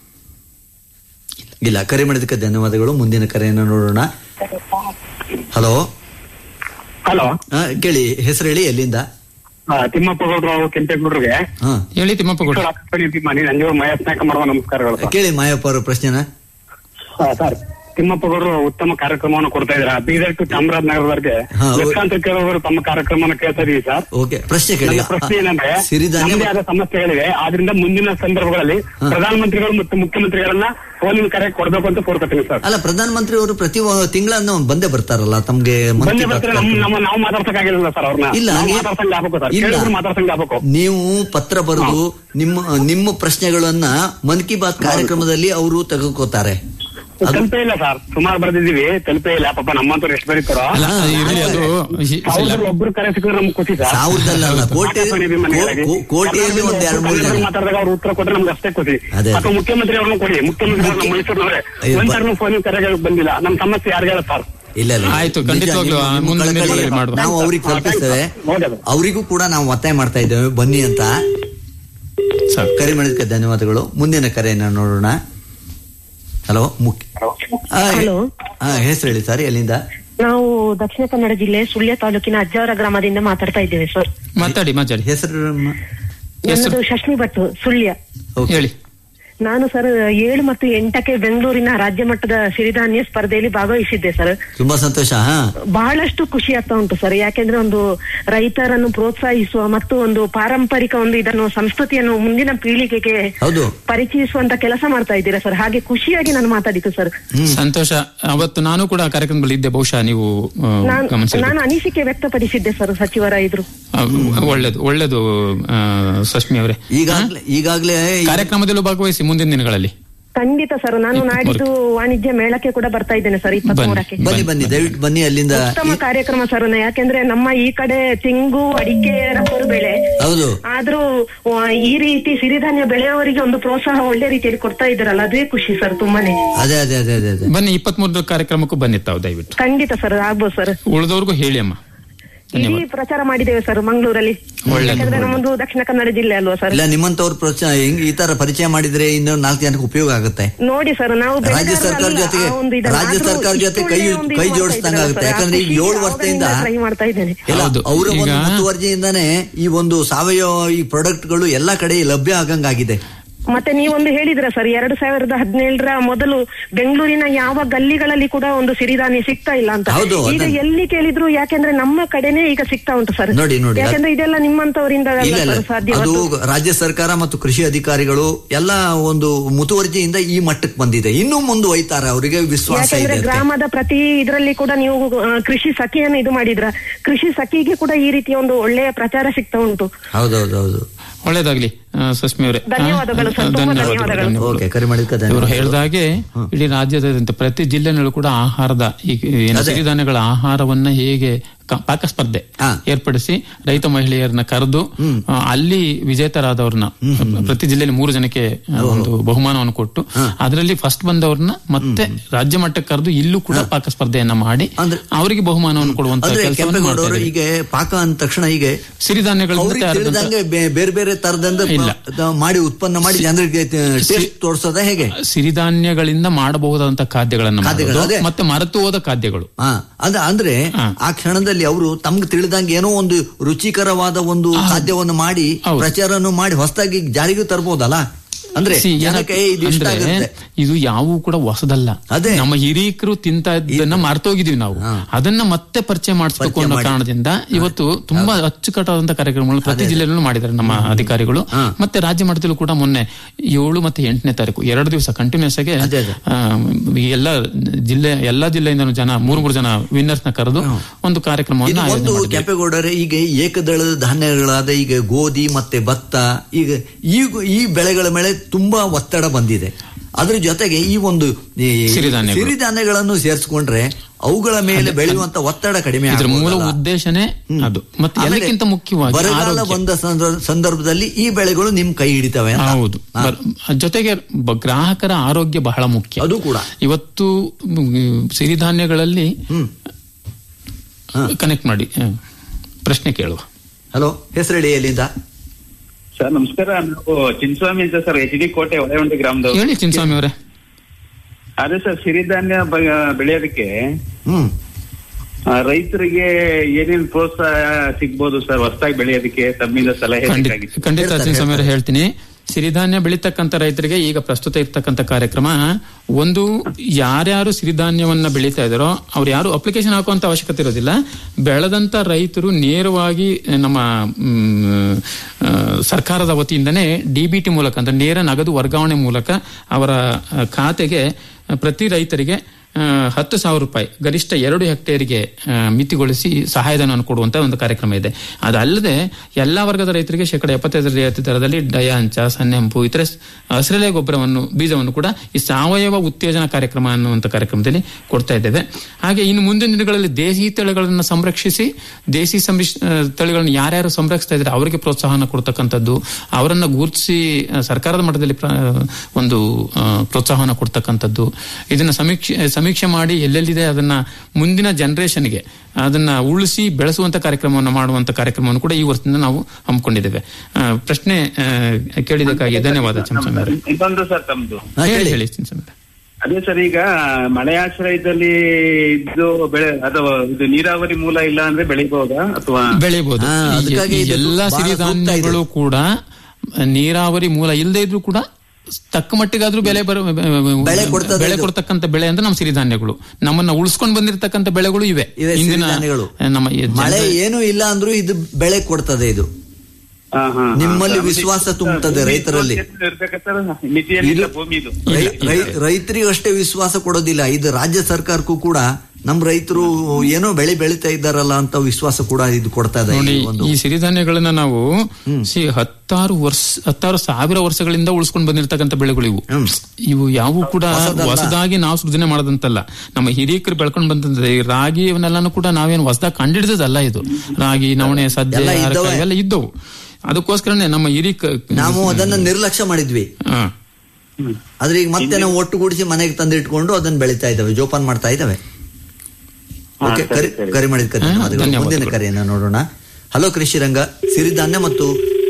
S5: ಇಲ್ಲ ಕರೆ ಮಾಡಿದಕ್ಕೆ ಧನ್ಯವಾದಗಳು ಮುಂದಿನ ಕರೆಯನ್ನು ನೋಡೋಣ ಹಲೋ
S8: ಹಲೋ
S5: ಕೇಳಿ ಹೆಸರು ಹೇಳಿ ಎಲ್ಲಿಂದ
S8: ತಿಮ್ಮಪ್ಪ ಗೌಡ್ರು ಕೆಂಪೇಗೌಡ್ರಿಗೆ
S5: ಹಾ
S6: ಹೇಳಿ ತಿಮ್ಮಪ್ಪ ಗೌಡ್ರು.
S8: ಮನೆ ನಂಜೂರು ಮಹೇಶ್ ನಾಯಕ ಮಾಡುವ ನಮಸ್ಕಾರಗಳು ಸರ್.
S5: ಕೇಳಿ ಮಾಯಪ್ಪ ಅವರ ಪ್ರಶ್ನೆನ
S8: ಆ, ಸರ್
S12: ತಿಮ್ಮಪ್ಪ ಅವರು ಉತ್ತಮ ಕಾರ್ಯಕ್ರಮವನ್ನು ಕೊಡ್ತಾ ಇದ್ದಾರೆ ಬೀದರ್ ಟು ಚಾಮರಾಜನಗರದವರೆಗೆ
S5: ಹಾ, ಹೌದು.
S12: ಲಕ್ಷಾಂತರ ಕೇಳುವವರು ತಮ್ಮ ಕಾರ್ಯಕ್ರಮವನ್ನು ಕೇಳ್ತಾ ಇದೀವಿ ಸರ್
S5: ಓಕೆ ಪ್ರಶ್ನೆ ಕೇಳಿ
S12: ನನ್ನ ಪ್ರಶ್ನೆ ಏನಂದ್ರೆ
S5: ಸಿರಿಧಾನ್ಯ
S12: ನಮ್ಮದೇ ಆದ ಸಮಸ್ಯೆಗಳಿವೆ ಆದ್ರಿಂದ ಮುಂದಿನ ಸಂದರ್ಭಗಳಲ್ಲಿ ಪ್ರಧಾನಮಂತ್ರಿಗಳು ಮತ್ತು ಮುಖ್ಯಮಂತ್ರಿಗಳನ್ನ ಫೋನಿನ ಕರೆ ಕೊಡ್ಬೇಕು ಅಂತ ಕೋರ್ಕೊತೀನಿ ಸರ್
S5: ಅಲ್ಲ ಪ್ರಧಾನ ಮಂತ್ರಿ ಅವರು ಪ್ರತಿ ತಿಂಗಳನ್ನ ಬಂದೇ ಬರ್ತಾರಲ್ಲ ತಮ್ಗೆ ಮನ್
S12: ಬಂದೇ
S5: ಕಿ ಬಾತ್
S12: ಬರ್ತಾರೆ ನಮ್ಮ
S5: ಕಾರ್ಯಕ್ರಮ.
S12: ನಮ್ಮ ನಾವು ಮಾತಾಡ್ಸಕ್ಕಾಗಿಲ್ಲ ಸರ್ ಅವ್ರನ್ನ
S5: ಇಲ್ಲ
S12: ನಾವು
S5: ಹಂಗೆ-
S12: ಮಾತಾಡ್ಸಂಗ್ ಆಗ್ಬೇಕು ಸರ್
S5: ಇಲ್ಲ.
S12: ಕೇಳಿದ್ರು ಮಾತಾಡ್ಸಂಗ್ ಆಗ್ಬೇಕು
S5: ನೀವು ಪತ್ರ ಬರೆದು ನಿಮ್ಮ ನಿಮ್ಮ ಪ್ರಶ್ನೆಗಳನ್ನ ಮನ್ ಕಿ ಬಾತ್ ಕಾರ್ಯಕ್ರಮದಲ್ಲಿ ಅವರು ತೆಗೆದುಕೋತಾರೆ
S12: ತಲುಪೇ ಇಲ್ಲ ಸರ್ ಸುಮಾರು ಬರ್ದಿದೀವಿ ತಲುಪೇ ಇಲ್ಲ ಪಾಪ ನಮ್ಮಂತವ್ರು ಎಷ್ಟು ಬರೀತಾರೋ
S6: ಅಲ್ಲ ಇರ್ಲಿ ಅದು ಹಿ-
S12: ಸಾವಿರದ ಒಬ್ರು ಕರೆ ಸಿಕ್ಕಿದ್ರೆ ನಮ್ಗೆ ಖುಷಿ ಸರ್
S5: ಸಾವಿರದಲ್ಲ ಅಲ್ಲ, ಕೋಟಿ-
S12: ಆಕಾಶವಾಣಿ ಅಭಿಮಾನಿಗಳಾಗಿ.
S5: ಕೋ- ಕೋಟಿಯಲ್ಲಿ ಒಂದ್ ಎರಡ್ ಮೂರು ಜನ.
S12: ಕನ್ನಡದಲ್ಲಿ ಮಾತಾಡಿದಾಗ ಅವ್ರು ಉತ್ತರ ಕೊಟ್ರೆ ನಮ್ಗೆ ಅಷ್ಟೇ ಖುಷಿ
S5: ಅದೇ.
S12: ಅಥವಾ ಮುಖ್ಯಮಂತ್ರಿ ಅವ್ರನ್ನ ಕೊಡಿ ಮುಖ್ಯಮಂತ್ರಿ ಅವ್ರು ನಮ್ಮ ಮೈಸೂರಿನವರೇ
S5: ಅಯ್ಯೋ, ಬ-
S12: ಒಂದ್ಸರ್ನು ಫೋನ್ ಕರೆಗೆ ಬಂದಿಲ್ಲ ನಮ್ಮ ಸಮಸ್ಯೆ ಯಾರಿಗೆ ಹೇಳ ಸರ್
S5: ಇಲ್ಲ ಇಲ್ಲ
S6: ಆಯ್ತು,
S5: ನಿಜ,
S6: ಖಂಡಿತವಾಗ್ಲೂ
S5: ನಿಮ್ಮ- ನಿಮ್ಮ
S6: ಮುಂದಿನ
S5: ಕಳಕಳಿ
S6: ದಿನಗಳಲ್ಲಿ ಮಾಡುವ.
S5: ನಾವು ಅವ್ರಿಗೆ ತಲುಪಿಸ್ತೇವೆ
S12: ಹೌದದು.
S5: ಅವರಿಗೂ ಕೂಡ ನಾವು ಒತ್ತಾಯ ಮಾಡ್ತಾ ಇದ್ದೇವೆ ಬನ್ನಿ ಅಂತ
S6: ಸರ್
S5: ಕರೆ ಮಾಡಿದಕ್ಕೆ ಧನ್ಯವಾದಗಳು ಮುಂದಿನ ಕರೆಯನ್ನ ನೋಡೋಣ ಹಲೋ ಮುಖ್ಯ ಆ, ಹೆ-
S13: ಹಲೋ.
S5: ಆ, ಹೆಸರು ಹೇಳಿ ಸರ್ ಎಲ್ಲಿಂದ
S13: ನಾವು ದಕ್ಷಿಣ ಕನ್ನಡ ಜಿಲ್ಲೆ ಸುಳ್ಯ ತಾಲೂಕಿನ ಅಜ್ಜಾವರ ಗ್ರಾಮದಿಂದ ಮಾತಾಡ್ತಾ ಇದ್ದೇವೆ ಸರ್
S6: ಮಾತಾಡಿ ಮಾತಾಡಿ
S5: ಹೆಸರು
S13: ನನ್ನದು ಶಶ್ಮಿ ಭಟ್ ಸುಳ್ಯ
S6: ಹೇಳಿ
S13: ನಾನು ಸರ್ ಏಳು ಮತ್ತು ಎಂಟಕ್ಕೆ ಬೆಂಗಳೂರಿನ ರಾಜ್ಯ ಮಟ್ಟದ ಸಿರಿಧಾನ್ಯ ಸ್ಪರ್ಧೆಯಲ್ಲಿ ಭಾಗವಹಿಸಿದ್ದೆ ಸರ್
S5: ತುಂಬಾ ಸಂತೋಷ ಹಾ
S13: ಬಹಳಷ್ಟು ಖುಷಿ ಆಗ್ತಾ ಉಂಟು ಸರ್ ಯಾಕೆಂದ್ರೆ ಒಂದು ರೈತರನ್ನು ಪ್ರೋತ್ಸಾಹಿಸುವ ಮತ್ತು ಒಂದು ಪಾರಂಪರಿಕ ಒಂದು ಇದನ್ನು ಸಂಸ್ಕೃತಿಯನ್ನು ಮುಂದಿನ ಪೀಳಿಗೆಗೆ
S5: ಹೌದು
S13: ಪರಿಚಯಿಸುವಂತ ಕೆಲಸ ಮಾಡ್ತಾ ಇದ್ದೀರಾ ಸರ್ ಹಾಗೆ ಖುಷಿಯಾಗಿ ನಾನು ಮಾತಾಡಿದ್ದು ಸರ್
S6: ಸಂತೋಷ ಅವತ್ತು ನಾನು ಕೂಡ ಆ ಕಾರ್ಯಕ್ರಮದಲ್ಲಿ ಇದ್ದೆ ಬಹುಶಃ ನೀವು ಆ,
S13: ನಾನು
S6: ಗಮನಿಸಿರ್ಬೇಕು.
S13: ನಾನು ಅನಿಸಿಕೆ ವ್ಯಕ್ತಪಡಿಸಿದ್ದೆ ಸರ್ ಸಚಿವರ ಇದ್ರು
S6: ಆ, ಒಳ್ಳೇದು ಒಳ್ಳೇದು ಆ, ಸಶ್ಮಿ ಅವರೇ
S5: ಈಗಾಗ್ಲೇ ಈಗಾಗ್ಲೇ
S6: ಕಾರ್ಯಕ್ರಮದಲ್ಲೂ ಭಾಗವಹಿಸಿ ಮುಂದಿನ ದಿನಗಳಲ್ಲಿ
S13: ಖಂಡಿತ ಸರ್ ನಾನು ನಾಡಿದ್ದು ವಾಣಿಜ್ಯ ಮೇಳಕ್ಕೆ ಕೂಡ ಬರ್ತಾ ಇದ್ದೇನೆ ಸರ್ ಇಪ್ಪತ್ತ್ ಮೂರಕ್ಕೆ
S5: ಬನ್ನಿ ಬನ್ನಿ ದಯವಿಟ್ಟು ಬನ್ನಿ ಅಲ್ಲಿಂದ
S13: ಉತ್ತಮ ಕಾರ್ಯಕ್ರಮ ಸರ್ ಯಾಕೆಂದ್ರೆ ನಮ್ಮ ಈ ಕಡೆ ತೆಂಗು ಅಡಿಕೆ ರಬ್ಬರು ಬೆಳೆ
S5: ಹೌದು
S13: ಆದ್ರೂ ಆ, ಈ ರೀತಿ ಸಿರಿಧಾನ್ಯ ಬೆಳೆಯವರಿಗೆ ಒಂದು ಪ್ರೋತ್ಸಾಹ ಒಳ್ಳೆ ರೀತಿಯಲ್ಲಿ ಕೊಡ್ತಾ ಇದ್ದಾರಲ್ಲ ಅದೇ ಖುಷಿ ಸರ್ ತುಂಬಾನೇ
S5: ಅದೇ ಅದೇ ಅದೇ ಅದೇ ಅದೇ
S6: ಬನ್ನಿ ಇಪ್ಪತ್ತ್ ಮೂರರ ಕಾರ್ಯಕ್ರಮಕ್ಕೂ ಬನ್ನಿ ತಾವು ದಯವಿಟ್ಟು
S13: ಖಂಡಿತ ಸರ್ ಆಗ್ಬೋದು ಸರ್
S6: ಉಳಿದವ್ರಿಗೂ ಹೇಳಿ ಅಮ್ಮ
S13: ಇಡೀ ಪ್ರಚಾರ ಮಾಡಿದ್ದೇವೆ ಸರ್ ಮಂಗಳೂರಲ್ಲಿ
S5: ಒಳ್ಳೆದು,
S13: ಯಾಕಂದ್ರೆ ನಮ್ಮದು ದಕ್ಷಿಣ ಕನ್ನಡ ಜಿಲ್ಲೆ ಅಲ್ವಾ ಸರ್
S5: ಇಲ್ಲ ನಿಮ್ಮಂತವ್ರ ಪ್ರೋತ್ಸಾಹ ಹಿಂಗ್ ಈ ತರ ಪರಿಚಯ ಮಾಡಿದ್ರೆ ಇನ್ನು ನಾಲ್ಕು ಜನಕ್ಕೆ ಉಪಯೋಗ ಆಗುತ್ತೆ
S13: ನೋಡಿ ಸರ್ ನಾವು
S5: ರಾಜ್ಯ ಸರ್ಕಾರ ಜೊತೆಗೆ ರಾಜ್ಯ ಸರ್ಕಾರ ಜೊತೆ ಕೈ ಕೈ ಜೋಡಿಸ್ದಂಗ ಆಗುತ್ತೆ ಯಾಕಂದ್ರೆ ಈಗ ಏಳು ವರ್ಷದಿಂದ
S13: ಟ್ರೈ ಮಾಡ್ತಾ ಇದ್ದೇನೆ
S5: ಇಲ್ಲ
S6: ಹೌದು.
S5: ಅವರ ಒಂದು
S6: ಈಗ-
S5: ಮುತುವರ್ಜಿಯಿಂದಾನೇ ಈ ಒಂದು ಸಾವಯವ ಈ ಪ್ರಾಡಕ್ಟ್ ಗಳು ಎಲ್ಲಾ ಕಡೆ ಲಭ್ಯ ಆಗಂಗಾಗಿದೆ
S13: ಮತ್ತೆ ನೀವೊಂದು ಹೇಳಿದ್ರ ಸರ್ ಎರಡು ಸಾವಿರದ ಹದಿನೇಳರ ಮೊದಲು ಬೆಂಗಳೂರಿನ ಯಾವ ಗಲ್ಲಿಗಳಲ್ಲಿ ಕೂಡ ಒಂದು ಸಿರಿಧಾನ್ಯ ಸಿಗ್ತಾ ಇಲ್ಲ ಅಂತ
S5: ಹೌದು,
S13: ಈಗ
S5: ಅದನ್ನ-
S13: ಎಲ್ಲಿ ಕೇಳಿದ್ರು ಯಾಕೆಂದ್ರೆ ನಮ್ಮ ಕಡೆನೆ ಈಗ ಸಿಗ್ತಾ ಉಂಟು ಸರ್
S5: ನೋಡಿ, ನೋಡಿ,
S13: ಯಾಕಂದ್ರೆ ಇದೆಲ್ಲ ನಿಮ್ಮಂತವರಿಂದ
S5: ಇಲ್ಲ ಇಲ್ಲ
S13: ಸಾಧ್ಯ
S5: ಅದು ರಾಜ್ಯ ಸರ್ಕಾರ ಮತ್ತು ಕೃಷಿ ಅಧಿಕಾರಿಗಳು ಎಲ್ಲ ಒಂದು ಮುತುವರ್ಜಿಯಿಂದ ಈ ಮಟ್ಟಕ್ಕೆ ಬಂದಿದೆ ಇನ್ನೂ ಮುಂದುವೈತಾರೆ ಅವರಿಗೆ ವಿಶ್ವಾಸ ಇದೆ
S13: ಯಾಕಂದ್ರೆ
S5: ಅದಕ್ಕೆ.
S13: ಗ್ರಾಮದ ಪ್ರತಿ ಇದರಲ್ಲಿ ಕೂಡ ನೀವು ಆ, ಕೃಷಿ ಸಖಿಯನ್ನು ಇದು ಮಾಡಿದ್ರ ಕೃಷಿ ಸಖಿಗೆ ಕೂಡ ಈ ರೀತಿಯ ಒಂದು ಒಳ್ಳೆಯ ಪ್ರಚಾರ ಸಿಗ್ತಾ ಉಂಟು
S5: ಹೌದೌದೌದು
S6: ಒಳ್ಳೇದಾಗ್ಲಿ ಆ, ಸಶ್ಮಿ ಅವರೇ ಆ,
S13: ಧನ್ಯವಾದಗಳು ಸರ್, ತುಂಬಾ ಧನ್ಯವಾದಗಳು.
S5: ಓಕೆ ಕರೆ ಮಾಡಿದ್ಕೆ
S6: ಇವರು
S5: ಧನ್ಯವಾದ
S6: ಹೇಳಿದಾಗೆ ಇಡೀ ರಾಜ್ಯದಾದ್ಯಂತ ಪ್ರತಿ ಜಿಲ್ಲೆನಲ್ಲೂ ಕೂಡ ಆಹಾರದ ಈ ಏನು
S5: ಅದೇ.
S6: ಸಿರಿಧಾನ್ಯಗಳ ಆಹಾರವನ್ನ ಹೇಗೆ ಕ- ಪಾಕ ಸ್ಪರ್ಧೆ ಏರ್ಪಡಿಸಿ ರೈತ ಮಹಿಳೆಯರನ್ನ ಕರೆದು ಆ, ಅಲ್ಲಿ ವಿಜೇತರಾದವ್ರನ್ನ ಪ್ರತಿ ಜಿಲ್ಲೆಯಲ್ಲಿ ಮೂರು ಜನಕ್ಕೆ ಆ, ಒಂದು ಬಹುಮಾನವನ್ನು ಕೊಟ್ಟು ಅದರಲ್ಲಿ ಫಸ್ಟ್ ಬಂದವ್ರನ್ನ ಮತ್ತೆ ರಾಜ್ಯ ಮಟ್ಟಕ್ಕೆ ಕರೆದು ಇಲ್ಲೂ ಕೂಡ ಪಾಕ ಸ್ಪರ್ಧೆಯನ್ನ ಮಾಡಿ ಅವರಿಗೆ ಬಹುಮಾನವನ್ನು ಕೊಡುವಂತ
S5: ಅಂದ್ರೆ
S6: ಕೆಲಸವನ್ನು ಮಾಡ್ತಾ
S5: ಕೆಂಪೇಗೌಡರು
S6: ಇದ್ದಾರೆ.
S5: ಈಗ ಪಾಕ ಅಂದ ತಕ್ಷಣ ಈಗ
S6: ಸಿರಿಧಾನ್ಯಗಳಿಂದ
S5: ಅವ್ರಿಗೆ
S6: ತಯಾರಾದಂತ-
S5: ತಿಳಿದಂಗೆ ಬೇ- ಬೇರೆ ಬೇರೆ ತರದಿಂದ
S6: ಇಲ್ಲ.
S5: ಮಾಡಿ ಉತ್ಪನ್ನ ಮಾಡಿ ಜನರಿಗೆ ಟೇಸ್ಟ್ ತೋರಿಸೋದ ಹೇಗೆ
S6: ಸಿರಿಧಾನ್ಯಗಳಿಂದ ಮಾಡಬಹುದಾದಂತ ಖಾದ್ಯಗಳನ್ನ
S5: ಖಾದ್ಯಗಳು,
S6: ಮಾಡೋದು,
S5: ಅದೇ.
S6: ಮತ್ತೆ ಮರೆತು ಹೋದ ಖಾದ್ಯಗಳು
S5: ಹಾ ಅದ ಅಂದ್ರೆ ಆ ಕ್ಷಣದಲ್ಲಿ ಅವರು ತಮ್ಗೆ ತಿಳಿದಂಗೆ ಏನೋ ಒಂದು ರುಚಿಕರವಾದ ಒಂದು ಖಾದ್ಯವನ್ನು ಮಾಡಿ ಪ್ರಚಾರವನ್ನು ಮಾಡಿ ಹೊಸದಾಗಿ ಜಾರಿಗೂ ತರಬಹುದಲ್ಲ ಅಂದ್ರೆ
S6: See,
S5: ಜನಕ್ಕೆ
S6: ಏನಕ್ಕೆ
S5: ಇದು ಇಷ್ಟ
S6: ಅಂದ್ರೆ
S5: ಆಗುತ್ತೆ
S6: ಇದು ಯಾವೂ ಕೂಡ ಹೊಸದಲ್ಲ
S5: ಅದೇ.
S6: ನಮ್ಮ ಹಿರೀಕರು ತಿಂತ ಇದ್ದನ್ನ ಮರ್ತೋಗಿದೀವಿ ನಾವು ಅದನ್ನ ಮತ್ತೆ ಪರಿಚಯ ಮಾಡಿಸ್ಬೇಕು ಅನ್ನೋ ಕಾರಣದಿಂದ ಇವತ್ತು ತುಂಬಾ ಅಚ್ಚುಕಟ್ಟಾದಂತ ಕಾರ್ಯಕ್ರಮಗಳು ಪ್ರತಿ ಜಿಲ್ಲೆಯಲ್ಲೂ ಮಾಡಿದ್ದಾರೆ ನಮ್ಮ ಅಧಿಕಾರಿಗಳು ಮತ್ತೆ ರಾಜ್ಯ ಮಟ್ಟದಲ್ಲೂ ಕೂಡ ಮೊನ್ನೆ ಏಳು ಮತ್ತೆ ಎಂಟನೇ ತಾರೀಕು ಎರಡು ದಿವಸ ಕಂಟಿನ್ಯೂಸ್ ಆಗಿ ಆ, ಈ ಎಲ್ಲ ಜಿಲ್ಲೆ ಎಲ್ಲಾ ಜಿಲ್ಲೆಯಿಂದ ಜನ ಮೂರು ಮೂರು ಜನ ವಿನ್ನರ್ಸ್ ನ ಕರೆದು ಒಂದು ಕಾರ್ಯಕ್ರಮವನ್ನು
S5: ಇದು
S6: ಆಯೋಜನೆ
S5: ಒಂದು
S6: ಮಾಡಿದ್ವಿ.
S5: ಕೆಂಪೇಗೌಡರೇ ಈಗ ಏಕದಳದ ಧಾನ್ಯಗಳಾದ ಈಗ ಗೋಧಿ ಮತ್ತೆ ಭತ್ತ ಈಗ ಈ ಈ ಬೆಳೆಗಳ ಮೇಲೆ ತುಂಬಾ ಒತ್ತಡ ಬಂದಿದೆ ಅದ್ರ ಜೊತೆಗೆ ಈ ಒಂದು ಈ
S6: ಸಿರಿಧಾನ್ಯಗಳು.
S5: ಸಿರಿಧಾನ್ಯಗಳನ್ನು ಸೇರಿಸ್ಕೊಂಡ್ರೆ ಅವುಗಳ ಮೇಲೆ ಬೆಳೆಯುವಂತ ಒತ್ತಡ ಕಡಿಮೆ
S6: ಇದ್ರ ಮೂಲ
S5: ಆಗ್ಬೋದಲ್ಲ?
S6: ಉದ್ದೇಶನೇ ಅದು ಮತ್ತೆ
S5: ಆಮೇಲೆ
S6: ಎಲ್ಲಕ್ಕಿಂತ ಮುಖ್ಯವಾಗಿ
S5: ಬರಗಾಲ
S6: ಆರೋಗ್ಯ.
S5: ಬಂದ ಸಂದರ್ಭ- ಸಂದರ್ಭದಲ್ಲಿ ಈ ಬೆಳೆಗಳು ನಿಮ್ ಕೈ ಹಿಡಿತವೆ ಅಂತ.
S6: ಹೌದು ಬರ್- ಜೊತೆಗೆ ಬ- ಗ್ರಾಹಕರ ಆರೋಗ್ಯ ಬಹಳ ಮುಖ್ಯ
S5: ಅದು ಕೂಡ
S6: ಇವತ್ತು ಮ್, ಸಿರಿಧಾನ್ಯಗಳಲ್ಲಿ ಕನೆಕ್ಟ್ ಮಾಡಿ ಹ. ಪ್ರಶ್ನೆ ಕೇಳುವ
S5: ಹಲೋ ಹೆಸರು ಹೇಳಿ ಎಲ್ಲಿಂದ
S14: ಸರ್ ನಮಸ್ಕಾರ ನಾವು ಚಿನ್ಸ್ವಾಮಿ ಅಂತ ಸರ್ ಎಚ್ ಡಿ ಕೋಟೆ ಹೊಳೆವಂಡಿ ಗ್ರಾಮದವ್ರು
S6: ಹೇಳಿ ಚಿನ್ಸ್ವಾಮಿ ಅವರೇ
S14: ಅದೇ ಸರ್ ಸಿರಿಧಾನ್ಯ ಬ- ಬೆಳೆಯೋದಕ್ಕೆ
S5: ಹ್ಮ್
S14: ಆ, ರೈತರಿಗೆ ಏನೇನ್ ಪ್ರೋತ್ಸಾಹ ಸಿಗ್ಬೋದು ಸರ್ ಹೊಸದಾಗಿ ಬೆಳೆಯೋದಕ್ಕೆ ತಮ್ಮಿಂದ ಸಲಹೆ
S6: ಖಂಡಿತ
S14: ಬೇಕಾಗಿತ್ತು
S6: ಖಂಡಿತ ಚಿನ್ಸ್ವಾಮಿ ಅವರೇ ಹೇಳ್ತೀನಿ ಸಿರಿಧಾನ್ಯ ಬೆಳೀತಕ್ಕಂಥ ರೈತರಿಗೆ ಈಗ ಪ್ರಸ್ತುತ ಇರ್ತಕ್ಕಂಥ ಕಾರ್ಯಕ್ರಮ ಒಂದು ಯಾರ್ಯಾರು ಸಿರಿಧಾನ್ಯವನ್ನ ಬೆಳೀತಾ ಇದಾರೋ ಅವ್ರು ಯಾರು ಅಪ್ಲಿಕೇಶನ್ ಹಾಕುವಂತ ಅವಶ್ಯಕತೆ ಇರೋದಿಲ್ಲ ಬೆಳೆದಂತ ರೈತರು ನೇರವಾಗಿ ನಮ್ಮ ಮ್, ಆ, ಸರ್ಕಾರದ ವತಿಯಿಂದನೇ ಡಿಬಿಟಿ ಮೂಲಕ ಅಂದ್ರೆ ನೇರ ನಗದು ವರ್ಗಾವಣೆ ಮೂಲಕ ಅವರ ಆ, ಖಾತೆಗೆ ಆ, ಪ್ರತಿ ರೈತರಿಗೆ ಆ, ಹತ್ತು ಸಾವಿರ ರೂಪಾಯಿ ಗರಿಷ್ಠ ಎರಡು ಹೆಕ್ಟೇರಿಗೆ ಆ, ಮಿತಿಗೊಳಿಸಿ ಸಹಾಯಧನವನ್ನು ಕೊಡುವಂತ ಒಂದು ಕಾರ್ಯಕ್ರಮ ಇದೆ ಅದಲ್ಲದೆ ಎಲ್ಲಾ ವರ್ಗದ ರೈತರಿಗೆ ಶೇಕಡ ಎಪ್ಪತ್ತೈದರ ರಿಯಾಯಿತಿ ದರದಲ್ಲಿ ಡಯಾಂಚ ಸನ್ನೆಂಪು ಇತರೆ ಹಸಿರೆಲೆ ಗೊಬ್ಬರವನ್ನು ಬೀಜವನ್ನು ಕೂಡ ಈ ಸಾವಯವ ಉತ್ತೇಜನ ಕಾರ್ಯಕ್ರಮ ಅನ್ನುವಂಥ ಕಾರ್ಯಕ್ರಮದಲ್ಲಿ ಕೊಡ್ತಾ ಇದ್ದೇವೆ ಹಾಗೆ ಇನ್ನು ಮುಂದಿನ ದಿನಗಳಲ್ಲಿ ದೇಸಿ ತಳಿಗಳನ್ನು ಸಂರಕ್ಷಿಸಿ ದೇಸಿ ಸಂರಕ್ಷ ಆ, ತಳಿಗಳನ್ನು ಯಾರ್ಯಾರು ಸಂರಕ್ಷಿಸ್ತಾ ಇದ್ದಾರೆ ಅವರಿಗೆ ಪ್ರೋತ್ಸಾಹನ ಕೊಡ್ತಕ್ಕಂಥದ್ದು ಅವರನ್ನ ಗುರುತಿಸಿ ಆ, ಸರ್ಕಾರದ ಮಟ್ಟದಲ್ಲಿ ಪ್ರ- ಒಂದು ಆ, ಪ್ರೋತ್ಸಾಹನ ಕೊಡ್ತಕ್ಕಂಥದ್ದು ಇದನ್ನ ಸಮೀಕ್ಷೆ ಸಮೀಕ್ಷೆ ಮಾಡಿ ಎಲ್ಲೆಲ್ಲಿದೆ ಅದನ್ನ ಮುಂದಿನ ಜನರೇಷನ್ಗೆ ಅದನ್ನ ಉಳಿಸಿ ಬೆಳೆಸುವಂತ ಕಾರ್ಯಕ್ರಮವನ್ನು ಮಾಡುವಂತ ಕಾರ್ಯಕ್ರಮವನ್ನು ಕೂಡ ಈ ವರ್ಷದಿಂದ ನಾವು ಹಮ್ಮಿಕೊಂಡಿದ್ದೇವೆ ಆ, ಪ್ರಶ್ನೆ ಆ, ಕೇಳಿದ್ದಕ್ಕಾಗಿ ಧನ್ಯವಾದ ಚಂಚನ್ ಅವರೇ.
S14: ಇನ್ನೊಂದು ಸರ್ ತಮ್ದು
S6: ಹೇಳಿ ಹೇಳಿ ಚಂಚನ್ ಅವರೇ.
S14: ಅದೇ ಸರ್ ಈಗ ಮಳೆಯಾಶ್ರಯದಲ್ಲಿ ಇದ್ದು ಬೆಳೆ ಅಥವಾ ಇದು ನೀರಾವರಿ ಮೂಲ ಇಲ್ಲ ಅಂದ್ರೆ ಬೆಳಿಬಹುದಾ ಅಥವಾ
S6: ಬೆಳಿಬಹುದು ಈ ಎಲ್ಲಾ ಸಿರಿಧಾನ್ಯಗಳು ಕೂಡ ನೀರಾವರಿ ಮೂಲ ಇಲ್ಲದೆ ಇದ್ರೂ ಕೂಡ ತಕ್ಕ ಮಟ್ಟಿಗಾದ್ರೂ ಬೆಲೆ ಬರ ಬೆಳೆ ಕೊಡ್ತಕ್ಕಂಥ ಬೆಳೆ ಅಂದ್ರೆ ನಮ್ಮ ಸಿರಿಧಾನ್ಯಗಳು ನಮ್ಮನ್ನ ಉಳಿಸ್ಕೊಂಡು ಬಂದಿರತಕ್ಕಂಥ ಬೆಳೆಗಳು ಇವೆ
S5: ಇವೆ
S6: ಇಂದಿನ
S5: ಸಿರಿಧಾನ್ಯಗಳು.
S6: ನಮ್ಮ ಈ
S5: ಮಳೆ
S6: ಜನರ-
S5: ಏನು ಇಲ್ಲ ಅಂದ್ರೂ ಇದು ಬೆಳೆ ಕೊಡ್ತದೆ ಇದು ನಿಮ್ಮಲ್ಲಿ ವಿಶ್ವಾಸ ತುಂಬುತ್ತದೆ ರೈತರಲ್ಲಿ
S14: ಮಿತಿಯಲ್ಲಿ
S5: ಇದು-
S14: ಭೂಮಿ ಇದು
S5: ರೈ- ರೈ- ರೈತರಿಗೂ ಅಷ್ಟೇ ವಿಶ್ವಾಸ ಕೊಡೋದಿಲ್ಲ ಇದು ರಾಜ್ಯ ಸರ್ಕಾರಕ್ಕೂ ಕೂಡ ನಮ್ಮ ರೈತರು ಏನೋ ಬೆಳೆ ಬೆಳೀತಾ ಇದ್ದಾರಲ್ಲ ಅಂತ ವಿಶ್ವಾಸ ಕೂಡ ಇದು ಕೊಡ್ತಾ ಇದೆ
S6: ನೋಡಿ
S5: ಈ ಒಂದು
S6: ಈ ಸಿರಿಧಾನ್ಯಗಳನ್ನ ನಾವು ಸಿ ಹತ್ತಾರು ವರ್ಷ ಹತ್ತಾರು ಸಾವಿರ ವರ್ಷಗಳಿಂದ ಉಳಿಸ್ಕೊಂಡು ಬಂದಿರತಕ್ಕಂಥ ಬೆಳೆಗಳು ಇವು ಇವು ಯಾವು ಕೂಡ
S5: ಹೊಸದಲ್ಲ.
S6: ಹೊಸದಾಗಿ ನಾವು ಸೃಜನೆ ಮಾಡೋದಂತಲ್ಲ ನಮ್ಮ ಹಿರಿಯಕರು ಬೆಳ್ಕೊಂಡು ಬಂದಂದ್ರೆ ಈ ರಾಗಿ ಇವನ್ನೆಲ್ಲಾನು ಕೂಡ ನಾವೇನು ಹೊಸದಾಗಿ ಕಂಡಿಡಿದಲ್ಲ ಇದು ರಾಗಿ ನವಣೆ ಸಜ್ಜೆ
S5: ಎಲ್ಲ
S6: ಹಾರಕ
S5: ಇದ್ದವೆ.
S6: ಇವೆಲ್ಲ ಇದ್ದವು ಅದಕ್ಕೋಸ್ಕರನೇ ನಮ್ಮ ಹಿರಿಕ
S5: ನಾವು ಅದನ್ನ ನಿರ್ಲಕ್ಷ್ಯ ಮಾಡಿದ್ವಿ
S6: ಹಾ.
S5: ಆದ್ರೆ ಈಗ ಮತ್ತೆ ನಾವು ಒಟ್ಟುಗೂಡಿಸಿ ಮನೆಗೆ ತಂದಿಟ್ಕೊಂಡು ಅದನ್ನ ಬೆಳೀತಾ ಇದ್ದಾವೆ ಜೋಪಾನ ಮಾಡ್ತಾ ಇದ್ದಾವೆ ಓಕೆ ಕರೆ ಕರೆ ಮಾಡಿದ ಧನ್ಯವಾದಗಳು ಮುಂದಿನ ಕರೆಯನ್ನ ನೋಡೋಣ ಹಲೋ ಕೃಷಿ ರಂಗ ಸಿರಿಧಾನ್ಯ ಮತ್ತು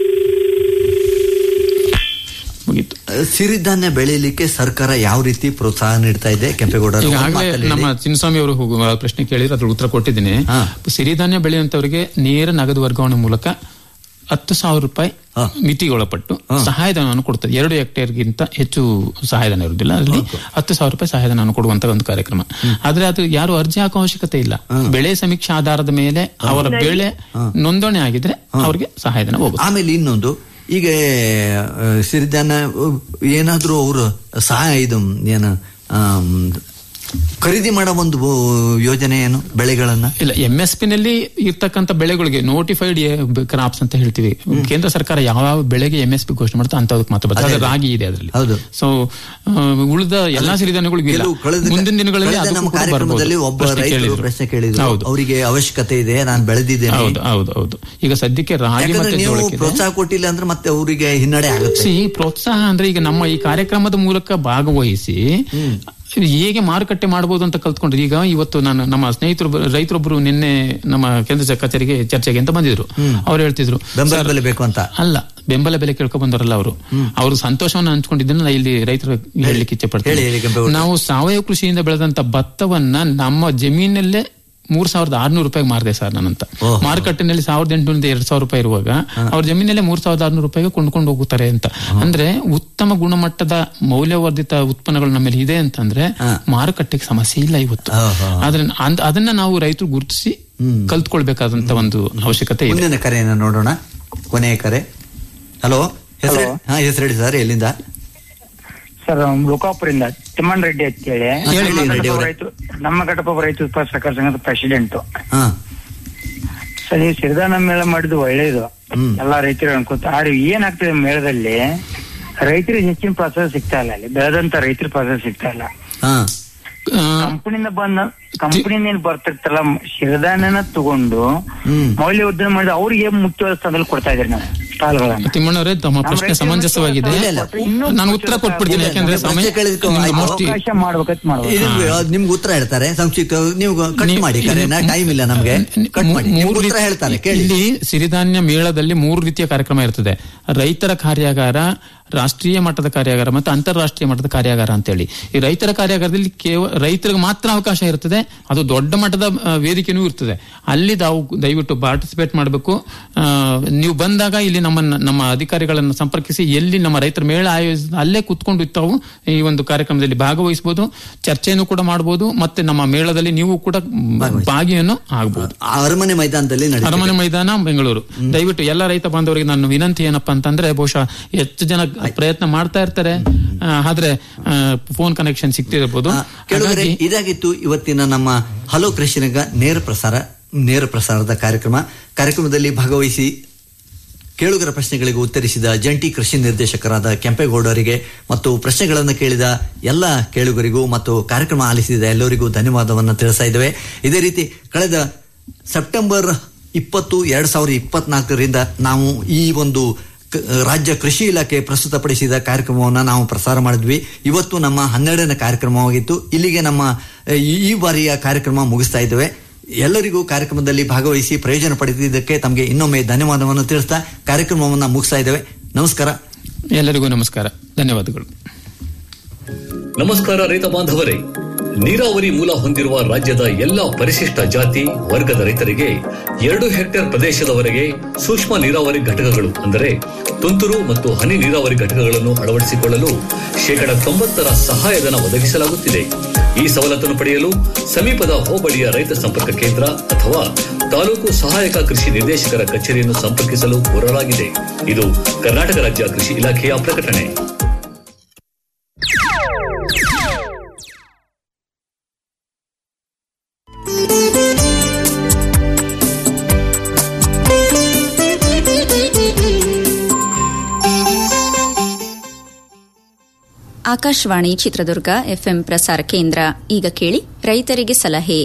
S5: ಅಹ್, ಸಿರಿಧಾನ್ಯ ಬೆಳೀಲಿಕ್ಕೆ ಸರ್ಕಾರ ಯಾವ ರೀತಿ ಪ್ರೋತ್ಸಾಹ ನೀಡ್ತಾ ಇದೆ ಕೆಂಪೇಗೌಡ ಅವರು ಒಂದು
S6: ಈಗಾಗಲೇ
S5: ಮಾತಲ್ಲಿ
S6: ನಮ್ಮ ಚಿನ್ನಸ್ವಾಮಿ ಅವರು ಹೋಗುವ ಪ್ರಶ್ನೆ ಕೇಳಿದ್ರೆ ಅದ್ರ ಉತ್ತರ ಕೊಟ್ಟಿದ್ದೀನಿ ಸಿರಿಧಾನ್ಯ ಬೆಳೆಯುವಂತವರಿಗೆ ನೇರ ನಗದು ವರ್ಗಾವಣೆ ಮೂಲಕ ಹತ್ತು ಸಾವಿರ ರೂಪಾಯಿ ಮಿತಿಗೊಳಪಟ್ಟು ಸಹಾಯಧನವನ್ನು ಕೊಡ್ತದೆ ಎರಡು ಹೆಕ್ಟೇರ್ಗಿಂತ ಹೆಚ್ಚು ಸಹಾಯಧನ ಇರುವುದಿಲ್ಲ ಅಲ್ಲಿ ಹತ್ತು ಸಾವಿರ ರೂಪಾಯಿ ಸಹಾಯಧನವನ್ನು ಕೊಡುವಂತ ಒಂದು ಕಾರ್ಯಕ್ರಮ ಆದ್ರೆ ಅದು ಯಾರು ಅರ್ಜಿ ಹಾಕೋ ಅವಶ್ಯಕತೆ ಇಲ್ಲ ಬೆಳೆ ಸಮೀಕ್ಷೆ ಆಧಾರದ ಮೇಲೆ ಅವರ ಬೆಳೆ ನೋಂದಣಿ ಆಗಿದ್ರೆ ಅವರಿಗೆ ಸಹಾಯಧನ ಹೋಗುತ್ತೆ
S5: ಆಮೇಲೆ ಇನ್ನೊಂದು ಈಗ ಆ, ಸಿರಿಧಾನ್ಯ ಉ, ಏನಾದ್ರೂ ಅವರು ಸಹಾಯ ಇದು ಏನು ಆಮ್, ಖರೀದಿ ಮಾಡೋ ಒಂದು ಉ, ಯೋಜನೆ ಏನು ಬೆಳೆಗಳನ್ನ
S6: ಇಲ್ಲ ಎಂ ಎಸ್ ಪಿ ನಲ್ಲಿ ಇರ್ತಕ್ಕಂಥ ಬೆಳೆಗಳಿಗೆ ನೋಟಿಫೈಡ್ ಕ್ರಾಪ್ಸ್ ಅಂತ ಹೇಳ್ತೀವಿ ಕೇಂದ್ರ ಸರ್ಕಾರ ಯಾವ ಯಾವ ಬೆಳೆಗೆ ಎಂ ಎಸ್ ಪಿ ಘೋಷಣೆ ಮಾಡುತ್ತೆ ಅಂತದಕ್ಕೆ ಮಾತ್ರ ಬರ್ತದೆ
S5: ಅದೇ
S6: ಅದು
S5: ಅದೇ.
S6: ರಾಗಿ ಇದೆ ಅದರಲ್ಲಿ
S5: ಹೌದು.
S6: ಸೊ ಉಳಿದ ಎಲ್ಲಾ ಸಿರಿಧಾನ್ಯಗಳಿಗೂ ಇಲ್ಲ
S5: ಕೆಲವು ಕಳೆದ
S6: ಮುಂದಿನ ದಿನಗಳಲ್ಲಿ
S5: ಕಳೆದ
S6: ಅದಕ್ಕೂ
S5: ನಮ್ಮ
S6: ಕೂಡ
S5: ಕಾರ್ಯಕ್ರಮದಲ್ಲಿ
S6: ಬರ್ಬೋದು.
S5: ಒಬ್ಬ
S6: ಪ್ರಶ್ನೆ
S5: ರೈತರು
S6: ಕೇಳಿದ್ರು.
S5: ಪ್ರಶ್ನೆ ಕೇಳಿದ್ರು
S6: ಹೌದು.
S5: ಅವರಿಗೆ ಅವಶ್ಯಕತೆ ಇದೆ ನಾನು ಬೆಳೆದಿದ್ದೇನೆ
S6: ಹೌದು ಹೌದು ಹೌದು ಈಗ ಸದ್ಯಕ್ಕೆ ರಾಗಿ
S5: ಯಾಕಂದ್ರೆ
S6: ಮತ್ತೆ
S5: ನೀವು
S6: ಜೋಳಕ್ಕಿದೆ
S5: ಪ್ರೋತ್ಸಾಹ ಕೊಟ್ಟಿಲ್ಲ ಅಂದ್ರೆ ಮತ್ತೆ ಅವರಿಗೆ ಹಿನ್ನಡೆ ಆಗುತ್ತೆ
S6: ಸಿ ಪ್ರೋತ್ಸಾಹ ಅಂದ್ರೆ ಈಗ ನಮ್ಮ ಈ ಕಾರ್ಯಕ್ರಮದ ಮೂಲಕ ಭಾಗವಹಿಸಿ ಹೇಗೆ ಮಾರುಕಟ್ಟೆ ಮಾಡಬಹುದು ಅಂತ ಕಲ್ತ್ಕೊಂಡ್ರೆ ಈಗ ಇವತ್ತು ನಾನು ನಮ್ಮ ಸ್ನೇಹಿತರು ರೈತರೊಬ್ಬರು ನಿನ್ನೆ ನಮ್ಮ ಕೇಂದ್ರ ಸ- ಕಚೇರಿಗೆ ಚರ್ಚೆಗೆ ಅಂತ ಬಂದಿದ್ರು ಅವ್ರು ಹೇಳ್ತಿದ್ರು
S5: ಬೆಂಬಲ
S6: "ಸರ್,
S5: ಬೆಲೆ ಬೇಕು ಅಂತ
S6: ಅಲ್ಲ ಬೆಂಬಲ ಬೆಲೆ ಕೇಳ್ಕೊ ಬಂದವರಲ್ಲ ಅವರು ಅವರು ಸಂತೋಷವನ್ನು ಹಂಚ್ಕೊಂಡಿದ್ದನ್ನ ನಾನು ಇಲ್ಲಿ ರೈತರು ಹೇಳಲಿಕ್ಕೆ ಇಚ್ಛೆ
S5: ಹೇಳಿ, ಹೇಳಿ, ಕೆಂಪೇಗೌಡ.
S6: ಪಡ್ತೀನಿ ನಾವು ಸಾವಯವ ಕೃಷಿಯಿಂದ ಬೆಳೆದಂತ ಭತ್ತವನ್ನ ನಮ್ಮ ಜಮೀನಲ್ಲೇ ಮೂರ್ ಸಾವಿರದ ಆರ್ನೂರು ರೂಪಾಯಿಗೆ ಮಾರಿದೆ ಸರ್ ನಾನಂತ ಮಾರುಕಟ್ಟೆನಲ್ಲಿ ಸಾವಿರದ ಎಂಟುನೂರಿಂದ ಎರಡ್ ಸಾವಿರ ರೂಪಾಯಿ ಇರುವಾಗ ಅವ್ರ ಜಮೀನಲ್ಲೇ ಮೂರ್ ಸಾವಿರದ ಆರ್ನೂರು ರೂಪಾಯಿಗೆ ಕೊಂಡ್ಕೊಂಡು ಹೋಗುತ್ತಾರೆ ಅಂತ ಅಂದ್ರೆ ಉತ್ತಮ ಗುಣಮಟ್ಟದ ಮೌಲ್ಯವರ್ಧಿತ ಉತ್ಪನ್ನಗಳು ನಮ್ಮಲ್ಲಿ ಇದೆ ಅಂತಂದ್ರೆ ಮಾರುಕಟ್ಟೆಗೆ ಸಮಸ್ಯೆ ಇಲ್ಲ ಇವತ್ತು ಆದ್ರೆ ಅಂದ್- ಅದನ್ನ ನಾವು ರೈತರು ಗುರುತಿಸಿ ಕಲ್ತ್ಕೊಳ್ಬೇಕಾದಂತ ಒಂದು ಅವಶ್ಯಕತೆ ಇದೆ
S5: ಮುಂದಿನ ಕರೆಯನ್ನ ನೋಡೋಣ ಕೊನೆಯ ಕರೆ ಹಲೋ ಹೆಸರು ಹಾ ಹೆಸರು ಹೇಳಿ ಸರ್ ಎಲ್ಲಿಂದ
S11: ಸರ್ ಲೋಕಾಪುರಿಂದ ತಿಮ್ಮಣ್ಣ ರೆಡ್ಡಿ ಅಂತ ಹೇಳಿ
S5: ಹೇಳಿ,
S11: ನಮ್ಮ
S5: ರೆಡ್ಡಿ
S11: ಘಟಪ್ರಭು
S5: ಅವರೇ.
S11: ರೈತ ನಮ್ಮ ಘಟಪ್ರಭು ರೈತ ಉತ್ಪಾದಕ ಸಹಕಾರ ಸಂಘದ ಪ್ರೆಸಿಡೆಂಟ್
S5: ಹಾ
S11: ಸರ್ ನೀವು ಸಿರಿಧಾನ ಮೇಳ ಮಾಡಿದ್ದು ಒಳ್ಳೇದು ಎಲ್ಲಾ ರೈತರು ಅನ್ಕೋತ ಆದ್ರೆ ಏನಾಗ್ತದೆ ಮೇಳದಲ್ಲಿ ರೈತರಿಗೆ ಹೆಚ್ಚಿನ ಪ್ರೋತ್ಸಾಹ ಸಿಗ್ತಾ ಇಲ್ಲ ಅಲ್ಲಿ ಬೆಳೆದಂತ ರೈತರ ಪ್ರೋತ್ಸಾಹ ಸಿಗ್ತಾ ಇಲ್ಲ
S5: ಹಾ
S11: ಕಂಪನಿಯಿಂದ ಬಂದ ಕಂಪನಿಯಿಂದ ಏನ್ ಬರ್ತಿರ್ತಲ್ಲ ಸಿರಿಧಾನ್ಯನ ತಗೊಂಡು ಮೌಲ್ಯವರ್ಧನೆ ಮಾಡಿದ ಅವ್ರಿಗೆ ಮುಖ್ಯವಾದ ಸ್ಥಾನದಲ್ಲಿ ಕೊಡ್ತಾ ಇದ್ದಾರೆ ನಾವು ಸ್ಟಾಲ್ಗಳನ್ನ
S6: ತಿಮ್ಮಣ್ಣವರೇ ತಮ್ಮ
S11: ನಮ್ಮ
S6: ಪ್ರಶ್ನೆ
S11: ರೈತರು
S6: ಸಮಂಜಸವಾಗಿದೆ
S11: ಇಲ್ಲ, ಇಲ್ಲ. ಇನ್ನೂ
S6: ನಾನು ಉತ್ತರ ಕೊಟ್ಬಿಡ್ತೀನಿ ಯಾಕಂದ್ರೆ ಸಮಯ ನಿಮ್ಗೆ ಮೋಸ್ಟ್ಲಿ
S11: ಅವಕಾಶ ಮಾಡ್ಬೇಕಂತ ಮಾಡ್ಬೇಕು
S5: ಇದು ನಿಮ್ಗೆ ಉತ್ತರ ಹೇಳ್ತಾರೆ ಸಂಕ್ಷಿಪ್ತ ನೀವು ಕಟ್ ಮಾಡಿ ಕರೆನ ಟೈಮ್ ಇಲ್ಲ ನಮ್ಗೆ ಕಟ್ ಮಾಡಿ ನಿಮ್ಗೆ
S6: ಮೂರು
S5: ಉತ್ತರ
S6: ರೀತಿ-
S5: ಹೇಳ್ತಾರೆ ಕೇಳಿ
S6: ಇಲ್ಲಿ ಸಿರಿಧಾನ್ಯ ಮೇಳದಲ್ಲಿ ಮೂರು ರೀತಿಯ ಕಾರ್ಯಕ್ರಮ ಇರ್ತದೆ ರೈತರ ಕಾರ್ಯಾಗಾರ ರಾಷ್ಟ್ರೀಯ ಮಟ್ಟದ ಕಾರ್ಯಾಗಾರ ಮತ್ತು ಅಂತಾರಾಷ್ಟ್ರೀಯ ಮಟ್ಟದ ಕಾರ್ಯಾಗಾರ ಅಂತೇಳಿ ಈ ರೈತರ ಕಾರ್ಯಾಗಾರದಲ್ಲಿ ಕೇವಲ ರೈತರಿಗೆ ಮಾತ್ರ ಅವಕಾಶ ಇರ್ತದೆ ಅದು ದೊಡ್ಡ ಮಟ್ಟದ ಆ, ವೇದಿಕೆನೂ ಇರ್ತದೆ ಅಲ್ಲಿ ತಾವು ದಯವಿಟ್ಟು ಪಾರ್ಟಿಸಿಪೇಟ್ ಮಾಡಬೇಕು ನೀವು ಬಂದಾಗ ಇಲ್ಲಿ ನಮ್ಮ ನಮ್ಮ ಅಧಿಕಾರಿಗಳನ್ನು ಸಂಪರ್ಕಿಸಿ ಎಲ್ಲಿ ನಮ್ಮ ರೈತರ ಮೇಳ ಆಯೋಜಿಸ ಅಲ್ಲೇ ಕುತ್ಕೊಂಡು ತಾವು ಈ ಒಂದು ಕಾರ್ಯಕ್ರಮದಲ್ಲಿ ಭಾಗವಹಿಸಬಹುದು ಚರ್ಚೆಯನ್ನು ಕೂಡ ಮಾಡಬಹುದು ಮತ್ತೆ ನಮ್ಮ ಮೇಳದಲ್ಲಿ ನೀವು ಕೂಡ ಭಾಗಿಯನ್ನು ಆಗಬಹುದು
S5: ಅರಮನೆ ಮೈದಾನದಲ್ಲಿ ನಡೆಯುತ್ತೆ.
S6: ಅರಮನೆ ಮೈದಾನ ಬೆಂಗಳೂರು ದಯವಿಟ್ಟು ಎಲ್ಲ ರೈತ ಬಾಂಧವರಿಗೆ ನನ್ನ ವಿನಂತಿ ಏನಪ್ಪಾ ಅಂತಂದ್ರೆ ಬಹುಶಃ ಹೆಚ್ಚು ಜನ ಪ್ರಯತ್ನ ಮಾಡ್ತಾ ಇರ್ತಾರೆ ಆ, ಆದ್ರೆ ಫೋನ್ ಕನೆಕ್ಷನ್ ಸಿಗ್ತಿರ್ಬೋದು
S5: ಕೇಳುಗರೆ
S6: ಹಾಗಾಗಿ
S5: ಇದಾಗಿತ್ತು ಇವತ್ತಿನ ನಮ್ಮ ಹಲೋ ಕೃಷಿನಗ ನೇರ ಪ್ರಸಾರ ನೇರ ಪ್ರಸಾರದ ಕಾರ್ಯಕ್ರಮ ಕಾರ್ಯಕ್ರಮದಲ್ಲಿ ಭಾಗವಹಿಸಿ ಕೇಳುಗರ ಪ್ರಶ್ನೆಗಳಿಗೆ ಉತ್ತರಿಸಿದ ಜಂಟಿ ಕೃಷಿ ನಿರ್ದೇಶಕರಾದ ಕೆಂಪೇಗೌಡರಿಗೆ ಮತ್ತು ಪ್ರಶ್ನೆಗಳನ್ನು ಕೇಳಿದ ಎಲ್ಲ ಕೇಳುಗರಿಗೂ ಮತ್ತು ಕಾರ್ಯಕ್ರಮ ಆಲಿಸಿದ ಎಲ್ಲರಿಗೂ ಧನ್ಯವಾದವನ್ನು ತಿಳಿಸ್ತಾ ಇದ್ದೇವೆ ಇದೇ ರೀತಿ ಕಳೆದ ಸೆಪ್ಟೆಂಬರ್ ಇಪ್ಪತ್ತು ಎರಡ್ ಸಾವಿರದ ಇಪ್ಪತ್ನಾಲ್ಕರಿಂದ ನಾವು ಈ ಒಂದು ಕ- ರಾಜ್ಯ ಕೃಷಿ ಇಲಾಖೆ ಪ್ರಸ್ತುತಪಡಿಸಿದ ಕಾರ್ಯಕ್ರಮವನ್ನು ನಾವು ಪ್ರಸಾರ ಮಾಡಿದ್ವಿ ಇವತ್ತು ನಮ್ಮ ಹನ್ನೆರಡನೇ ಕಾರ್ಯಕ್ರಮವಾಗಿತ್ತು ಇಲ್ಲಿಗೆ ನಮ್ಮ ಅಹ್, ಈ- ಈ ಬಾರಿಯ ಕಾರ್ಯಕ್ರಮ ಮುಗಿಸ್ತಾ ಇದ್ದೇವೆ ಎಲ್ಲರಿಗೂ ಕಾರ್ಯಕ್ರಮದಲ್ಲಿ ಭಾಗವಹಿಸಿ ಪ್ರಯೋಜನ ಪಡೆದಿದ್ದಕ್ಕೆ ತಮಗೆ ಇನ್ನೊಮ್ಮೆ ಧನ್ಯವಾದವನ್ನು ತಿಳಿಸ್ತಾ ಕಾರ್ಯಕ್ರಮವನ್ನು ಮುಗಿಸ್ತಾ ಇದ್ದೇವೆ ನಮಸ್ಕಾರ
S6: ಎಲ್ಲರಿಗೂ ನಮಸ್ಕಾರ ಧನ್ಯವಾದಗಳು
S4: ನಮಸ್ಕಾರ ರೈತ ಬಾಂಧವರೇ ನೀರಾವರಿ ಮೂಲ ಹೊಂದಿರುವ ರಾಜ್ಯದ ಎಲ್ಲ ಪರಿಶಿಷ್ಟ ಜಾತಿ ವರ್ಗದ ರೈತರಿಗೆ ಎರಡು ಹೆಕ್ಟೇರ್ ಪ್ರದೇಶದವರೆಗೆ ಸೂಕ್ಷ್ಮ ನೀರಾವರಿ ಘಟಕಗಳು ಅಂದರೆ ತುಂತುರು ಮತ್ತು ಹನಿ ನೀರಾವರಿ ಘಟಕಗಳನ್ನು ಅಳವಡಿಸಿಕೊಳ್ಳಲು ಶೇಕಡ ತೊಂಬತ್ತರ ಸಹಾಯಧನ ಒದಗಿಸಲಾಗುತ್ತಿದೆ ಈ ಸವಲತ್ತನ್ನು ಪಡೆಯಲು ಸಮೀಪದ ಹೋಬಳಿಯ ರೈತ ಸಂಪರ್ಕ ಕೇಂದ್ರ ಅಥವಾ ತಾಲೂಕು ಸಹಾಯಕ ಕೃಷಿ ನಿರ್ದೇಶಕರ ಕಚೇರಿಯನ್ನು ಸಂಪರ್ಕಿಸಲು ಕೋರಲಾಗಿದೆ ಇದು ಕರ್ನಾಟಕ ರಾಜ್ಯ ಕೃಷಿ ಇಲಾಖೆಯ ಪ್ರಕಟಣೆ
S15: ಆಕಾಶವಾಣಿ ಚಿತ್ರದುರ್ಗ ಎಫ್ಎಂ ಪ್ರಸಾರ ಕೇಂದ್ರ ಈಗ ಕೇಳಿ ರೈತರಿಗೆ ಸಲಹೆ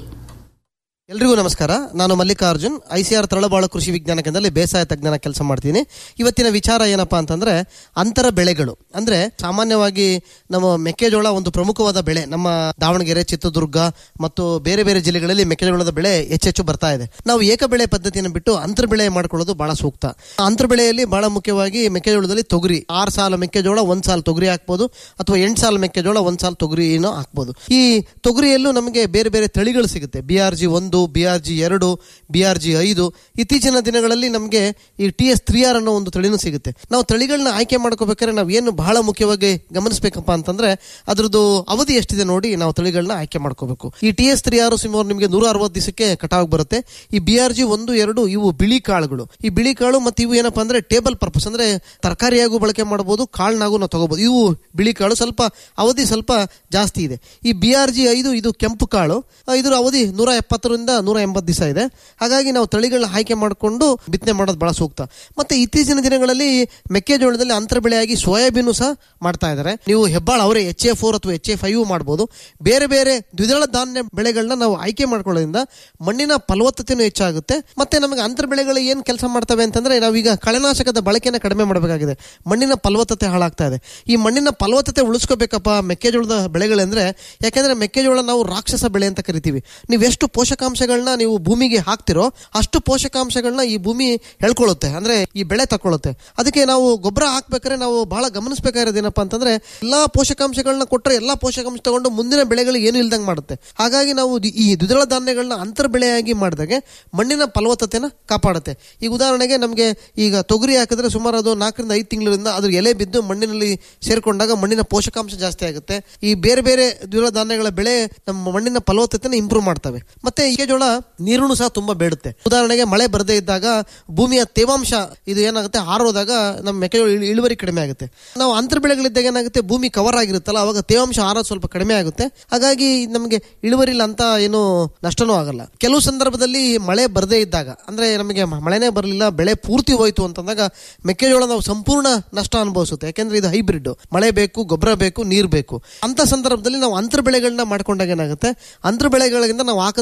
S16: ಎಲ್ರಿಗೂ ನಮಸ್ಕಾರ ನಾನು ಮಲ್ಲಿಕಾರ್ಜುನ್ ಐಸಿಆರ್ ತಳಬಾಳು ಕೃಷಿ ವಿಜ್ಞಾನ ಕೇಂದ್ರದಲ್ಲಿ ಬೇಸಾಯ ತಜ್ಞನ ಕೆಲಸ ಮಾಡ್ತೀನಿ ಇವತ್ತಿನ ವಿಚಾರ ಏನಪ್ಪಾ ಅಂತಂದ್ರೆ ಅಂತರ ಬೆಳೆಗಳು ಅಂದ್ರೆ ಸಾಮಾನ್ಯವಾಗಿ ನಮ್ಮ ಮೆಕ್ಕೆಜೋಳ ಒಂದು ಪ್ರಮುಖವಾದ ಬೆಳೆ ನಮ್ಮ ದಾವಣಗೆರೆ ಚಿತ್ರದುರ್ಗ ಮತ್ತು ಬೇರೆ ಬೇರೆ ಜಿಲ್ಲೆಗಳಲ್ಲಿ ಮೆಕ್ಕೆಜೋಳದ ಬೆಳೆ ಹೆಚ್ಚೆಚ್ಚು ಬರ್ತಾ ಇದೆ ನಾವು ಏಕ ಬೆಳೆ ಪದ್ಧತಿಯನ್ನು ಬಿಟ್ಟು ಅಂತರ ಬೆಳೆ ಮಾಡ್ಕೊಳ್ಳೋದು ಬಹಳ ಸೂಕ್ತ ಅಂತರ ಬೆಳೆಯಲ್ಲಿ ಬಹಳ ಮುಖ್ಯವಾಗಿ ಮೆಕ್ಕೆಜೋಳದಲ್ಲಿ ತೊಗರಿ ಆರು ಸಾಲ ಮೆಕ್ಕೆಜೋಳ ಒಂದ್ ಸಾಲ ತೊಗರಿ ಹಾಕ್ಬೋದು ಅಥವಾ ಎಂಟು ಸಾಲ ಮೆಕ್ಕೆಜೋಳ ಒಂದ್ ಸಾಲ ತೊಗರಿನೂ ಹಾಕ್ಬೋದು ಈ ತೊಗರಿಯಲ್ಲೂ ನಮಗೆ ಬೇರೆ ಬೇರೆ ತಳಿಗಳು ಸಿಗುತ್ತೆ ಬಿ ಆರ್ ಜಿ ಒಂದು ಬಿ ಆರ್ ಜಿ ಎರಡು ಬಿ ಆರ್ ಜಿ ಐದು ಇತ್ತೀಚಿನ ದಿನಗಳಲ್ಲಿ ನಮಗೆ ಈ ಟಿ ಎಸ್ ತ್ರೀ ಆರ್ ಅನ್ನೋ ಒಂದು ತಳಿನೂ ಸಿಗುತ್ತೆ ನಾವು ತಳಿಗಳನ್ನ ಆಯ್ಕೆ ಮಾಡ್ಕೋಬೇಕಾದ್ರೆ ನಾವು ಏನು ಬಹಳ ಮುಖ್ಯವಾಗಿ ಗಮನಿಸಬೇಕಪ್ಪ ಅಂತಂದ್ರೆ ಅದ್ರದ್ದು ಅವಧಿ ಎಷ್ಟಿದೆ ನೋಡಿ ನಾವು ತಳಿಗಳನ್ನ ಆಯ್ಕೆ ಮಾಡ್ಕೋಬೇಕು ಈ ಟಿ ಎಸ್ ತ್ರೀ ಆರ್ ಸುಮಾರು ನಿಮಗೆ ನೂರ ಅರವತ್ತು ದಿವಸಕ್ಕೆ ಕಟಾವ್ ಬರುತ್ತೆ ಈ ಬಿ ಆರ್ ಜಿ ಒಂದು ಎರಡು ಇವು ಬಿಳಿ ಕಾಳುಗಳು ಈ ಬಿಳಿ ಕಾಳು ಮತ್ತು ಇವು ಏನಪ್ಪಾ ಅಂದ್ರೆ ಟೇಬಲ್ ಪರ್ಪಸ್ ಅಂದ್ರೆ ತರಕಾರಿಯಾಗೂ ಬಳಕೆ ಮಾಡಬಹುದು ಕಾಳನ್ನಾಗೂ ನಾವು ತಗೋಬಹುದು ಇವು ಬಿಳಿ ಕಾಳು ಸ್ವಲ್ಪ ಅವಧಿ ಸ್ವಲ್ಪ ಜಾಸ್ತಿ ಇದೆ ಈ ಬಿ ಆರ್ ಜಿ ಐದು ಇದು ಕೆಂಪು ಕಾಳು ಆ, ಇದರ ಅವಧಿ ನೂರ ಎಪ್ಪತ್ತರಿಂದ ನೂರ ಎಂಬತ್ತು ದಿವಸ ಇದೆ ಹಾಗಾಗಿ ನಾವು ತಳಿಗಳನ್ನ ಆಯ್ಕೆ ಮಾಡಿಕೊಂಡು ಬಿತ್ತನೆ ಮಾಡೋದು ಬಹಳ ಸೂಕ್ತ ಮತ್ತೆ ಇತ್ತೀಚಿನ ದಿನಗಳಲ್ಲಿ ಮೆಕ್ಕೆಜೋಳದಲ್ಲಿ ಅಂತರ ಬೆಳೆಯಾಗಿ ಸೋಯಾಬೀನು ಸಹ ಮಾಡ್ತಾ ಇದ್ದಾರೆ ನೀವು ಹೆಬ್ಬಾಳ ಅವರೇ ಎಚ್ ಎ ಫೋರ್ ಅಥವಾ ಎಚ್ ಎ ಫೈವ್ ಮಾಡ್ಬೋದು ಬೇರೆ ಬೇರೆ ದ್ವಿದಳ ಧಾನ್ಯ ಬೆಳೆಗಳನ್ನ ನಾವು ಆಯ್ಕೆ ಮಾಡ್ಕೊಳ್ಳೋದ್ರಿಂದ ಮಣ್ಣಿನ ಫಲವತ್ತತೆನೂ ಹೆಚ್ಚಾಗುತ್ತೆ ಮತ್ತೆ ನಮಗೆ ಅಂತರ ಬೆಳೆಗಳು ಏನು ಕೆಲಸ ಮಾಡ್ತವೆ ಅಂತಂದ್ರೆ ನಾವೀಗ ಕಳೆನಾಶಕದ ಬಳಕೆನ ಕಡಿಮೆ ಮಾಡಬೇಕಾಗಿದೆ ಮಣ್ಣಿನ ಫಲವತ್ತತೆ ಹಾಳಾಗ್ತಾ ಇದೆ ಈ ಮಣ್ಣಿನ ಫಲವತ್ತತೆ ಉಳಿಸ್ಕೋಬೇಕಪ್ಪ ಮೆಕ್ಕೆಜೋಳದ ಬೆಳೆಗಳಂದ್ರೆ ಯಾಕೆಂದ್ರೆ ಮೆಕ್ಕೆಜೋಳ ನಾವು ರಾಕ್ಷಸ ಬೆಳೆ ಅಂತ ಕರಿತೀವಿ ನೀವು ಎಷ್ಟು ಪೋಷಕಾಂಶಗಳನ್ನ ನೀವು ಭೂಮಿಗೆ ಹಾಕ್ತಿರೋ ಅಷ್ಟು ಪೋಷಕಾಂಶಗಳನ್ನ ಈ ಭೂಮಿ ಹೇಳ್ಕೊಳ್ಳುತ್ತೆ ಅಂದ್ರೆ ಈ ಬೆಳೆ ತಕೊಳ್ಳುತ್ತೆ ಅದಕ್ಕೆ ನಾವು ಗೊಬ್ಬರ ಹಾಕ್ಬೇಕಾದ್ರೆ ನಾವು ಬಹಳ ಗಮನಿಸಬೇಕಾಗಿರೋದು ಏನಪ್ಪಾ ಅಂತಂದ್ರೆ ಎಲ್ಲಾ ಪೋಷಕಾಂಶಗಳನ್ನ ಕೊಟ್ಟರೆ ಎಲ್ಲಾ ಪೋಷಕಾಂಶ ತಗೊಂಡು ಮುಂದಿನ ಬೆಳೆಗಳು ಏನು ಇಲ್ದಂಗೆ ಮಾಡುತ್ತೆ ಹಾಗಾಗಿ ನಾವು ದಿ- ಈ ದ್ವಿದಳ ಧಾನ್ಯಗಳನ್ನ ಅಂತರ ಬೆಳೆಯಾಗಿ ಮಾಡಿದಾಗೆ ಮಣ್ಣಿನ ಫಲವತ್ತತೆನ ಕಾಪಾಡುತ್ತೆ ಈಗ ಉದಾಹರಣೆಗೆ ನಮಗೆ ಈಗ ತೊಗರಿ ಹಾಕಿದ್ರೆ ಸುಮಾರು ಅದು ನಾಲ್ಕರಿಂದ ಐದು ತಿಂಗಳಿಂದ ಅದ್ರ ಎಲೆ ಬಿದ್ದು ಮಣ್ಣಿನಲ್ಲಿ ಸೇರ್ಕೊಂಡಾಗ ಮಣ್ಣಿನ ಪೋಷಕಾಂಶ ಜಾಸ್ತಿ ಆಗುತ್ತೆ ಈ ಬೇರೆ ಬೇರೆ ದ್ವಿದಳ ಧಾನ್ಯಗಳ ಬೆಳೆ ನಮ್ಮ ಮಣ್ಣಿನ ಫಲವತ್ತತೆನ ಇಂಪ್ರೂವ್ ಮಾಡ್ತವೆ ಮತ್ತೆ ಮೆಕ್ಕೆಜೋಳ ನೀರುನು ಸಹ ತುಂಬಾ ಬೇಡುತ್ತೆ ಉದಾಹರಣೆಗೆ ಮಳೆ ಬರದೇ ಇದ್ದಾಗ ಭೂಮಿಯ ತೇವಾಂಶ ಇದು ಏನಾಗುತ್ತೆ ಹಾರೋದಾಗ ನಮ್ಮ ಮೆಕ್ಕೆಜೋಳ ಇಳು- ಇಳುವರಿ ಕಡಿಮೆ ಆಗುತ್ತೆ ನಾವು ಅಂತರ ಬೆಳೆಗಳಿದ್ದಾಗ ಏನಾಗುತ್ತೆ ಭೂಮಿ ಕವರ್ ಆಗಿರುತ್ತಲ್ಲ ಅವಾಗ ತೇವಾಂಶ ಹಾರೋದು ಸ್ವಲ್ಪ ಕಡಿಮೆ ಆಗುತ್ತೆ ಹಾಗಾಗಿ ನಮಗೆ ಇಳುವರಿಲ್ಲ ಅಂತ ಏನು ನಷ್ಟನೂ ಆಗಲ್ಲ ಕೆಲವು ಸಂದರ್ಭದಲ್ಲಿ ಮಳೆ ಬರದೇ ಇದ್ದಾಗ ಅಂದ್ರೆ ನಮಗೆ ಮ- ಮಳೆನೇ ಬರಲಿಲ್ಲ ಬೆಳೆ ಪೂರ್ತಿ ಹೋಯ್ತು ಅಂತಂದಾಗ ಮೆಕ್ಕೆಜೋಳ ನಾವು ಸಂಪೂರ್ಣ ನಷ್ಟ ಅನುಭವಿಸುತ್ತೆ ಯಾಕೆಂದ್ರೆ ಇದು ಹೈಬ್ರಿಡ್ ಮಳೆ ಬೇಕು ಗೊಬ್ಬರ ಬೇಕು ನೀರು ಬೇಕು ಅಂತ ಸಂದರ್ಭದಲ್ಲಿ ನಾವು ಅಂತರ ಬೆಳೆಗಳನ್ನ ಮಾಡ್ಕೊಂಡಾಗ ಏನಾಗುತ್ತೆ ಅಂತರ ಬೆಳೆಗಳಿಂದ ನಾವು ಹಾಕದಂತ ಬಂಡ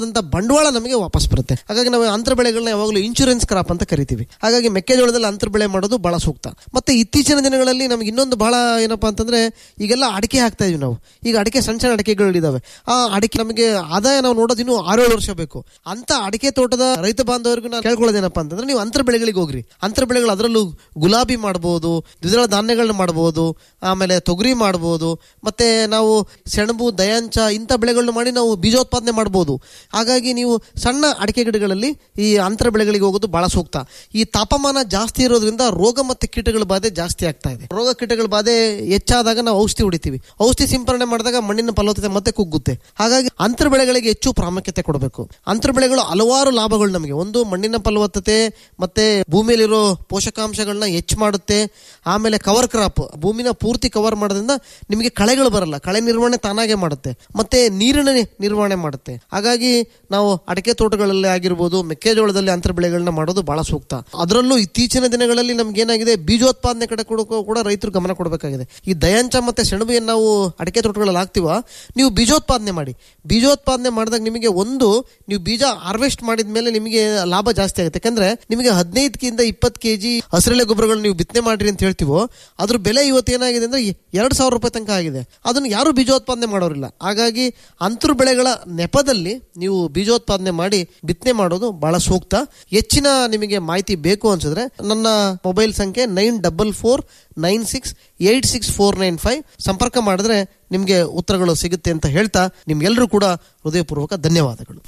S16: ಬಂಡವಾಳ ನಮಗೆ ವಾಪಸ್ ಬರುತ್ತೆ ಹಾಗಾಗಿ ನಾವು ಅಂತರ ಬೆಳೆಗಳನ್ನ ಯಾವಾಗಲೂ ಇನ್ಶೂರೆನ್ಸ್ ಕ್ರಾಪ್ ಅಂತ ಕರಿತೀವಿ ಹಾಗಾಗಿ ಮೆಕ್ಕೆಜೋಳದಲ್ಲಿ ಅಂತರ ಬೆಳೆ ಮಾಡೋದು ಬಹಳ ಸೂಕ್ತ ಮತ್ತೆ ಇತ್ತೀಚಿನ ದಿನಗಳಲ್ಲಿ ನಮ್ಗೆ ಇನ್ನೊಂದು ಬಹಳ ಏನಪ್ಪಾ ಅಂತಂದ್ರೆ ಈಗೆಲ್ಲ ಅಡಿಕೆ ಹಾಕ್ತಾ ಇದೀವಿ ನಾವು ಈಗ ಅಡಿಕೆ ಸಣ್ಣ ಸಣ್ಣ ಅಡಿಕೆಗಳಿದಾವೆ ಆ ಅಡಿಕೆ ನಮಗೆ ಆದಾಯ ನಾವು ನೋಡೋದು ಇನ್ನೂ ಆರೇಳು ವರ್ಷ ಬೇಕು ಅಂತ ಅಡಿಕೆ ತೋಟದ ರೈತ ಬಾಂಧವರಿಗೂ ನಾನು ಕೇಳ್ಕೊಳ್ಳೋದೇನಪ್ಪ ಅಂತಂದ್ರೆ ನೀವು ಅಂತರ ಬೆಳೆಗಳಿಗೆ ಹೋಗ್ರಿ ಅಂತರ ಬೆಳೆಗಳು ಅದರಲ್ಲೂ ಗುಲಾಬಿ ಮಾಡಬಹುದು ದ್ವಿದಳ ಧಾನ್ಯಗಳನ್ನ ಮಾಡಬಹುದು ಆಮೇಲೆ ತೊಗರಿ ಮಾಡಬಹುದು ಮತ್ತೆ ನಾವು ಸೆಣಬು ದಯಾಂಚ ಇಂಥ ಬೆಳೆಗಳನ್ನ ಮಾಡಿ ನಾವು ಬೀಜೋತ್ಪಾದನೆ ಮಾಡಬಹುದು ಹಾಗಾಗಿ ನೀವು ಸಣ್ಣ ಅಡಿಕೆ ಗಿಡಗಳಲ್ಲಿ ಈ ಅಂತರ ಬೆಳೆಗಳಿಗೆ ಹೋಗೋದು ಬಹಳ ಸೂಕ್ತ ಈ ತಾಪಮಾನ ಜಾಸ್ತಿ ಇರೋದ್ರಿಂದ ರೋಗ ಮತ್ತೆ ಕೀಟಗಳ ಬಾಧೆ ಜಾಸ್ತಿ ಆಗ್ತಾ ಇದೆ ರೋಗ ಕೀಟಗಳ ಬಾಧೆ ಹೆಚ್ಚಾದಾಗ ನಾವು ಔಷಧಿ ಹೊಡಿತೀವಿ ಔಷಧಿ ಸಿಂಪರಣೆ ಮಾಡಿದಾಗ ಮಣ್ಣಿನ ಫಲವತ್ತತೆ ಮತ್ತೆ ಕುಗ್ಗುತ್ತೆ ಹಾಗಾಗಿ ಅಂತರ ಬೆಳೆಗಳಿಗೆ ಹೆಚ್ಚು ಪ್ರಾಮುಖ್ಯತೆ ಕೊಡಬೇಕು ಅಂತರ ಬೆಳೆಗಳು ಹಲವಾರು ಲಾಭಗಳು ನಮಗೆ ಒಂದು ಮಣ್ಣಿನ ಫಲವತ್ತತೆ ಮತ್ತೆ ಭೂಮಿಯಲ್ಲಿರೋ ಪೋಷಕಾಂಶಗಳನ್ನ ಹೆಚ್ಚು ಮಾಡುತ್ತೆ ಆಮೇಲೆ ಕವರ್ ಕ್ರಾಪ್ ಭೂಮಿನ ಪೂರ್ತಿ ಕವರ್ ಮಾಡೋದ್ರಿಂದ ನಿಮಗೆ ಕಳೆಗಳು ಬರಲ್ಲ ಕಳೆ ನಿರ್ವಹಣೆ ತಾನಾಗೆ ಮಾಡುತ್ತೆ ಮತ್ತೆ ನೀರಿನ ನಿ- ನಿರ್ವಹಣೆ ಮಾಡುತ್ತೆ ಹಾಗಾಗಿ ನಾವು ಅಡಿಕೆ ತೋಟಗಳಲ್ಲಿ ಆಗಿರ್ಬೋದು ಮೆಕ್ಕೆಜೋಳದಲ್ಲಿ ಅಂತರ ಬೆಳೆಗಳನ್ನ ಮಾಡೋದು ಬಹಳ ಸೂಕ್ತ ಅದರಲ್ಲೂ ಇತ್ತೀಚಿನ ದಿನಗಳಲ್ಲಿ ನಮ್ಗೆ ಏನಾಗಿದೆ ಬೀಜೋತ್ಪಾದನೆ ಕಡೆ ಕೂಡ ಕೂಡ ರೈತರು ಗಮನ ಕೊಡಬೇಕಾಗಿದೆ ಈ ದಯಾಂಚ ಮತ್ತೆ ಸೆಣಬು ಏನ್ ನಾವು ಅಡಿಕೆ ತೋಟಗಳಲ್ಲಿ ಹಾಕ್ತಿವ ನೀವು ಬೀಜೋತ್ಪಾದನೆ ಮಾಡಿ ಬೀಜೋತ್ಪಾದನೆ ಮಾಡಿದಾಗ ನಿಮಗೆ ಒಂದು ನೀವು ಬೀಜ ಹಾರ್ವೆಸ್ಟ್ ಮಾಡಿದ ಮೇಲೆ ನಿಮಗೆ ಲಾಭ ಜಾಸ್ತಿ ಆಗುತ್ತೆ ಯಾಕಂದ್ರೆ ನಿಮಗೆ ಹದಿನೈದಕ್ಕಿಂತ ಇಪ್ಪತ್ತು ಕೆಜಿ ಹಸಿರೆಲೆ ಗೊಬ್ಬರಗಳು ನೀವು ಬಿತ್ತನೆ ಮಾಡ್ರಿ ಅಂತ ಹೇಳ್ತೀವೋ ಅದ್ರ ಬೆಲೆ ಇವತ್ತು ಏನಾಗಿದೆ ಅಂದ್ರೆ ಎರಡು ಸಾವಿರ ರೂಪಾಯಿ ತನಕ ಆಗಿದೆ ಅದನ್ನು ಯಾರು ಬೀಜೋತ್ಪಾದನೆ ಮಾಡೋರಿಲ್ಲ ಹಾಗಾಗಿ ಅಂತರ್ ಬೆಳೆಗಳ ನೆಪದಲ್ಲಿ ನೀವು ಬೀಜೋತ್ಪಾದನೆ ಮಾಡಿ ಬಿತ್ತನೆ ಮಾಡೋದು ಬಹಳ ಸೂಕ್ತ ಹೆಚ್ಚಿನ ನಿಮಗೆ ಮಾಹಿತಿ ಬೇಕು ಅನ್ಸಿದ್ರೆ ನನ್ನ ಮೊಬೈಲ್ ಸಂಖ್ಯೆ nine double four nine six eight six four nine five ಸಂಪರ್ಕ ಮಾಡಿದ್ರೆ ನಿಮಗೆ ಉತ್ತರಗಳು ಸಿಗುತ್ತೆ ಅಂತ ಹೇಳ್ತಾ ನಿಮ್ಗೆಲ್ಲರೂ ಕೂಡ ಹೃದಯಪೂರ್ವಕ ಧನ್ಯವಾದಗಳು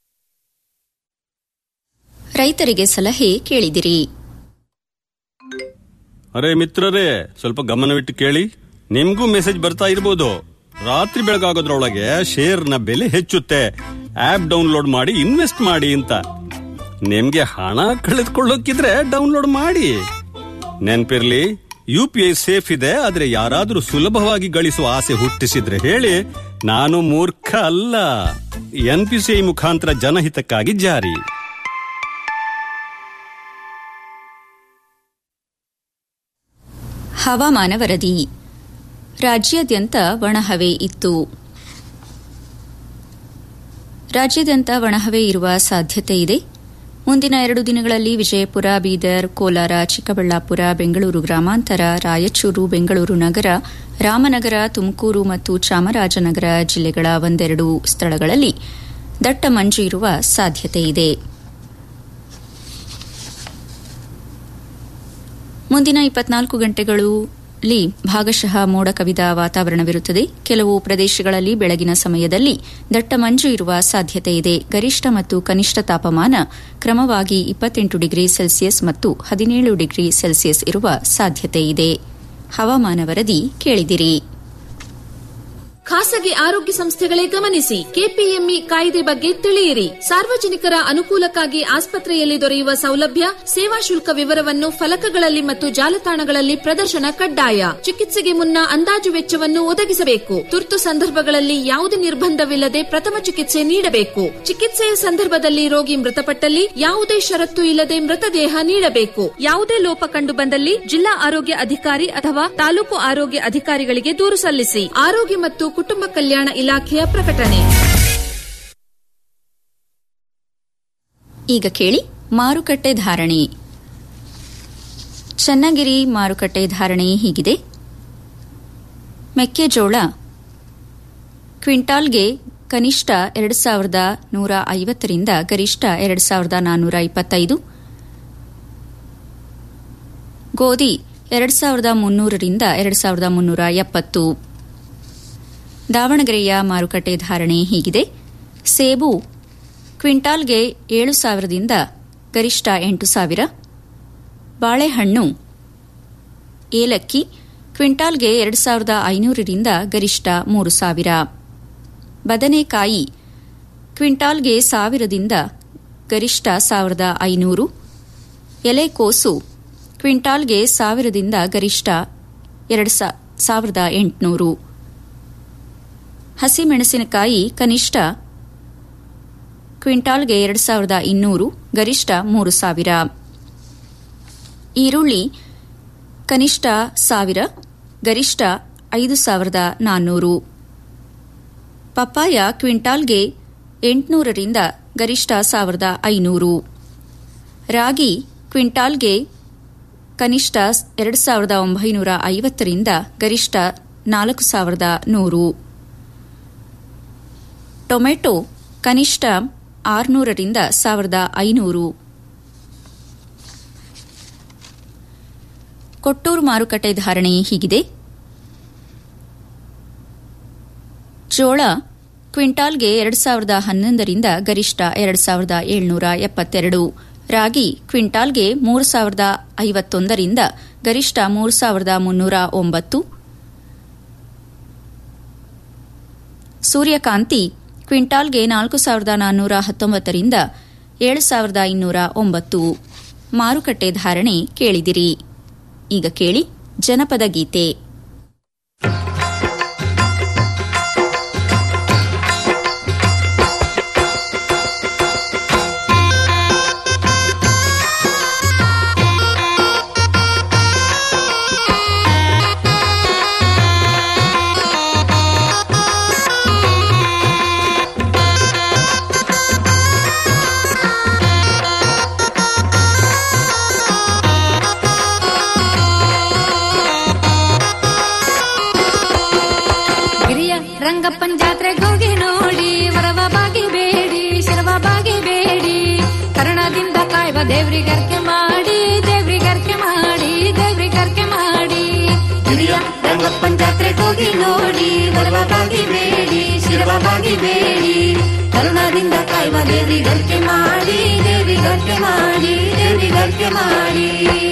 S15: ರೈತರಿಗೆ ಸಲಹೆ ಕೇಳಿದಿರಿ
S17: ಅರೆ ಮಿತ್ರರೇ ಸ್ವಲ್ಪ ಗಮನವಿಟ್ಟು ಕೇಳಿ ನಿಮ್ಗೂ ಮೆಸೇಜ್ ಬರ್ತಾ ಇರ್ಬೋದು ರಾತ್ರಿ ಬೆಳಗಾಗೋದ್ರೊಳಗೆ ಶೇರ್ನ ಬೆಲೆ ಹೆಚ್ಚುತ್ತೆ ಆಪ್ ಡೌನ್ಲೋಡ್ ಮಾಡಿ ಇನ್ವೆಸ್ಟ್ ಮಾಡಿ ಅಂತ ನಿಮ್ಗೆ ಹಣ ಕಳೆದುಕೊಳ್ಳೋಕಿದ್ರೆ ಡೌನ್ಲೋಡ್ ಮಾಡಿ ನೆನ್ಪಿರ್ಲಿ ಯು ಪಿ ಐ ಸೇಫ್ ಇದೆ ಆದ್ರೆ ಯಾರಾದ್ರೂ ಸುಲಭವಾಗಿ ಗಳಿಸುವ ಆಸೆ ಹುಟ್ಟಿಸಿದ್ರೆ ಹೇಳಿ ನಾನು ಮೂರ್ಖ ಅಲ್ಲ ಎನ್ ಪಿ ಸಿ ಐ ಮುಖಾಂತರ ಜನಹಿತಕ್ಕಾಗಿ ಜಾರಿ
S15: ಹವಾಮಾನ ವರದಿ ರಾಜ್ಯಾದ್ಯಂತ ಒಣಹವೆ ಇತ್ತು ರಾಜ್ಯಾದ್ಯಂತ ಒಣಹವೆ ಇರುವ ಸಾಧ್ಯತೆ ಇದೆ ಮುಂದಿನ ಎರಡು ದಿನಗಳಲ್ಲಿ ವಿಜಯಪುರ ಬೀದರ್ ಕೋಲಾರ ಚಿಕ್ಕಬಳ್ಳಾಪುರ ಬೆಂಗಳೂರು ಗ್ರಾಮಾಂತರ ರಾಯಚೂರು ಬೆಂಗಳೂರು ನಗರ ರಾಮನಗರ ತುಮಕೂರು ಮತ್ತು ಚಾಮರಾಜನಗರ ಜಿಲ್ಲೆಗಳ ಒಂದೆರಡು ಸ್ಥಳಗಳಲ್ಲಿ ದಟ್ಟ ಮಂಜು ಇರುವ ಸಾಧ್ಯತೆ ಇದೆ ಮುಂದಿನ ಇಪ್ಪತ್ನಾಲ್ಕು ಗಂಟೆಗಳಲ್ಲಿ ಭಾಗಶಃ ಮೋಡ ಕವಿದ ವಾತಾವರಣವಿರುತ್ತದೆ ಕೆಲವು ಪ್ರದೇಶಗಳಲ್ಲಿ ಬೆಳಗಿನ ಸಮಯದಲ್ಲಿ ದಟ್ಟ ಮಂಜು ಇರುವ ಸಾಧ್ಯತೆ ಇದೆ ಗರಿಷ್ಠ ಮತ್ತು ಕನಿಷ್ಠ ತಾಪಮಾನ ಕ್ರಮವಾಗಿ ಇಪ್ಪತ್ತೆಂಟು ಡಿಗ್ರಿ ಸೆಲ್ಸಿಯಸ್ ಮತ್ತು ಹದಿನೇಳು ಡಿಗ್ರಿ ಸೆಲ್ಸಿಯಸ್ ಇರುವ ಸಾಧ್ಯತೆ ಇದೆ ಹವಾಮಾನ ವರದಿ ಕೇಳಿದಿರಿ
S18: ಖಾಸಗಿ ಆರೋಗ್ಯ ಸಂಸ್ಥೆಗಳೇ ಗಮನಿಸಿ ಕೆಪಿಎಂಇ ಕಾಯ್ದೆ ಬಗ್ಗೆ ತಿಳಿಯಿರಿ ಸಾರ್ವಜನಿಕರ ಅನುಕೂಲಕ್ಕಾಗಿ ಆಸ್ಪತ್ರೆಯಲ್ಲಿ ದೊರೆಯುವ ಸೌಲಭ್ಯ ಸೇವಾ ಶುಲ್ಕ ವಿವರವನ್ನು ಫಲಕಗಳಲ್ಲಿ ಮತ್ತು ಜಾಲತಾಣಗಳಲ್ಲಿ ಪ್ರದರ್ಶನ ಕಡ್ಡಾಯ ಚಿಕಿತ್ಸೆಗೆ ಮುನ್ನ ಅಂದಾಜು ವೆಚ್ಚವನ್ನು ಒದಗಿಸಬೇಕು ತುರ್ತು ಸಂದರ್ಭಗಳಲ್ಲಿ ಯಾವುದೇ ನಿರ್ಬಂಧವಿಲ್ಲದೆ ಪ್ರಥಮ ಚಿಕಿತ್ಸೆ ನೀಡಬೇಕು ಚಿಕಿತ್ಸೆಯ ಸಂದರ್ಭದಲ್ಲಿ ರೋಗಿ ಮೃತಪಟ್ಟಲ್ಲಿ ಯಾವುದೇ ಷರತ್ತು ಇಲ್ಲದೆ ಮೃತದೇಹ ನೀಡಬೇಕು ಯಾವುದೇ ಲೋಪ ಕಂಡು ಬಂದಲ್ಲಿ ಜಿಲ್ಲಾ ಆರೋಗ್ಯ ಅಧಿಕಾರಿ ಅಥವಾ ತಾಲೂಕು ಆರೋಗ್ಯ ಅಧಿಕಾರಿಗಳಿಗೆ ದೂರು ಸಲ್ಲಿಸಿ ಆರೋಗ್ಯ ಮತ್ತು ಕುಟುಂಬ ಕಲ್ಯಾಣ ಇಲಾಖೆಯ ಪ್ರಕಟಣೆ
S15: ಈಗ ಕೇಳಿ ಮಾರುಕಟ್ಟೆ ಧಾರಣೆ ಚನ್ನಗಿರಿ ಮಾರುಕಟ್ಟೆ ಧಾರಣೆ ಹೀಗಿದೆ ಮೆಕ್ಕೆಜೋಳ ಕ್ವಿಂಟಾಲ್ಗೆ ಕನಿಷ್ಠ ಎರಡು ಸಾವಿರದ ನೂರ ಐವತ್ತರಿಂದ ಗರಿಷ್ಠ ಎರಡು ಸಾವಿರದ ನಾನ್ನೂರ ಇಪ್ಪತ್ತೈದು ಗೋಧಿ ಎರಡು ಸಾವಿರದ ಮುನ್ನೂರರಿಂದ ಎರಡು ಸಾವಿರದ ಮುನ್ನೂರ ಎಪ್ಪತ್ತು ದಾವಣಗೆರೆಯ ಮಾರುಕಟ್ಟೆ ಧಾರಣೆ ಹೀಗಿದೆ ಸೇಬು ಕ್ವಿಂಟಾಲ್ಗೆ ಏಳು ಸಾವಿರದಿಂದ ಗರಿಷ್ಠ ಎಂಟು ಸಾವಿರ ಬಾಳೆಹಣ್ಣು ಏಲಕ್ಕಿ ಕ್ವಿಂಟಾಲ್ಗೆ ಎರಡು ಸಾವಿರದ ಐನೂರರಿಂದ ಗರಿಷ್ಠ ಮೂರು ಸಾವಿರ ಬದನೆಕಾಯಿ ಕ್ವಿಂಟಾಲ್ಗೆ ಸಾವಿರದಿಂದ ಗರಿಷ್ಠ ಸಾವಿರದ ಐನೂರು ಎಲೆಕೋಸು ಕ್ವಿಂಟಾಲ್ಗೆ ಸಾವಿರದಿಂದ ಗರಿಷ್ಠ ಎರಡು ಸಾವಿರದ ಎಂಟುನೂರು ಹಸಿಮೆಣಸಿನಕಾಯಿ ಕನಿಷ್ಠ ಕ್ವಿಂಟಾಲ್ಗೆ ಎರಡು ಸಾವಿರದ ಇನ್ನೂರು ಗರಿಷ್ಠ ಮೂರು ಸಾವಿರ ಈರುಳ್ಳಿ ಕನಿಷ್ಠ ಸಾವಿರ ಗರಿಷ್ಠ ಐದು ಸಾವಿರದ ನಾನ್ನೂರು ಪಪ್ಪಾಯ ಕ್ವಿಂಟಾಲ್ಗೆ ಎಂಟುನೂರರಿಂದ ಗರಿಷ್ಠ ಸಾವಿರದ ಐನೂರು ರಾಗಿ ಕ್ವಿಂಟಾಲ್ಗೆ ಕನಿಷ್ಠ ಎರಡು ಸಾವಿರದ ಒಂಬೈನೂರ ಐವತ್ತರಿಂದ ಗರಿಷ್ಠ ನಾಲ್ಕು ಸಾವಿರದ ನೂರು ಟೊಮೆಟೊ ಕನಿಷ್ಠ ಆರುನೂರರಿಂದ ಸಾವಿರದ ಐನೂರು ಕೊಟ್ಟೂರು ಮಾರುಕಟ್ಟೆ ಧಾರಣೆ ಹೀಗಿದೆ ಜೋಳ ಕ್ವಿಂಟಾಲ್ಗೆ ಎರಡು ಸಾವಿರದ ಹನ್ನೊಂದರಿಂದ ಗರಿಷ್ಠ ಎರಡು ಸಾವಿರದ ಏಳ್ನೂರ ಎಪ್ಪತ್ತೆರಡು ರಾಗಿ ಕ್ವಿಂಟಾಲ್ಗೆ ಮೂರು ಸಾವಿರದ ಐವತ್ತೊಂದರಿಂದ ಗರಿಷ್ಠ ಮೂರು ಸಾವಿರದ ಮುನ್ನೂರ ಒಂಬತ್ತು ಸೂರ್ಯಕಾಂತಿ ಕ್ವಿಂಟಾಲ್ಗೆ ನಾಲ್ಕು ಸಾವಿರದ ನಾನ್ನೂರ ಹತ್ತೊಂಬತ್ತರಿಂದ ಏಳು ಸಾವಿರದ ಇನ್ನೂರ ಒಂಬತ್ತು ಮಾರುಕಟ್ಟೆ ಧಾರಣೆ ಕೇಳಿದಿರಿ ಈಗ ಕೇಳಿ ಜನಪದ ಗೀತೆ
S19: ಗಿರಿಯ ರಂಗಪ್ಪನ್ ಜಾತ್ರೆಗೋಗಿ ನೋಡಿ ವರವ ಬಾಗಿ ಬೇಡಿ ಶರವ ಬಾಗಿ ಬೇಡಿ ಕರ್ಣದಿಂದ ಕಾಯ್ವ ದೇವ್ರಿಗರ್ಕೆ ಮಾಡಿ ದೇವ್ರಿಗರ್ಕೆ ಮಾಡಿ ದೇವ್ರಿಗರ್ಕೆ ಮಾಡಿ ಗಿರಿಯ ರಂಗಪ್ಪನ್ ಜಾತ್ರೆಗೋಗಿ ನೋಡಿ ವರವ ಬಾಗಿ ಬೇಡಿ ಶಿರವ ಬಾಗಿ ಬೇಡಿ ಕರುಣದಿಂದ ಕಾಯ್ವ ದೇವ್ರಿಗರ್ಕೆ ಮಾಡಿ ದೇವ್ರಿಗರ್ಕೆ ಮಾಡಿ ದೇವ್ರಿಗರ್ಕೆ ಮಾಡಿ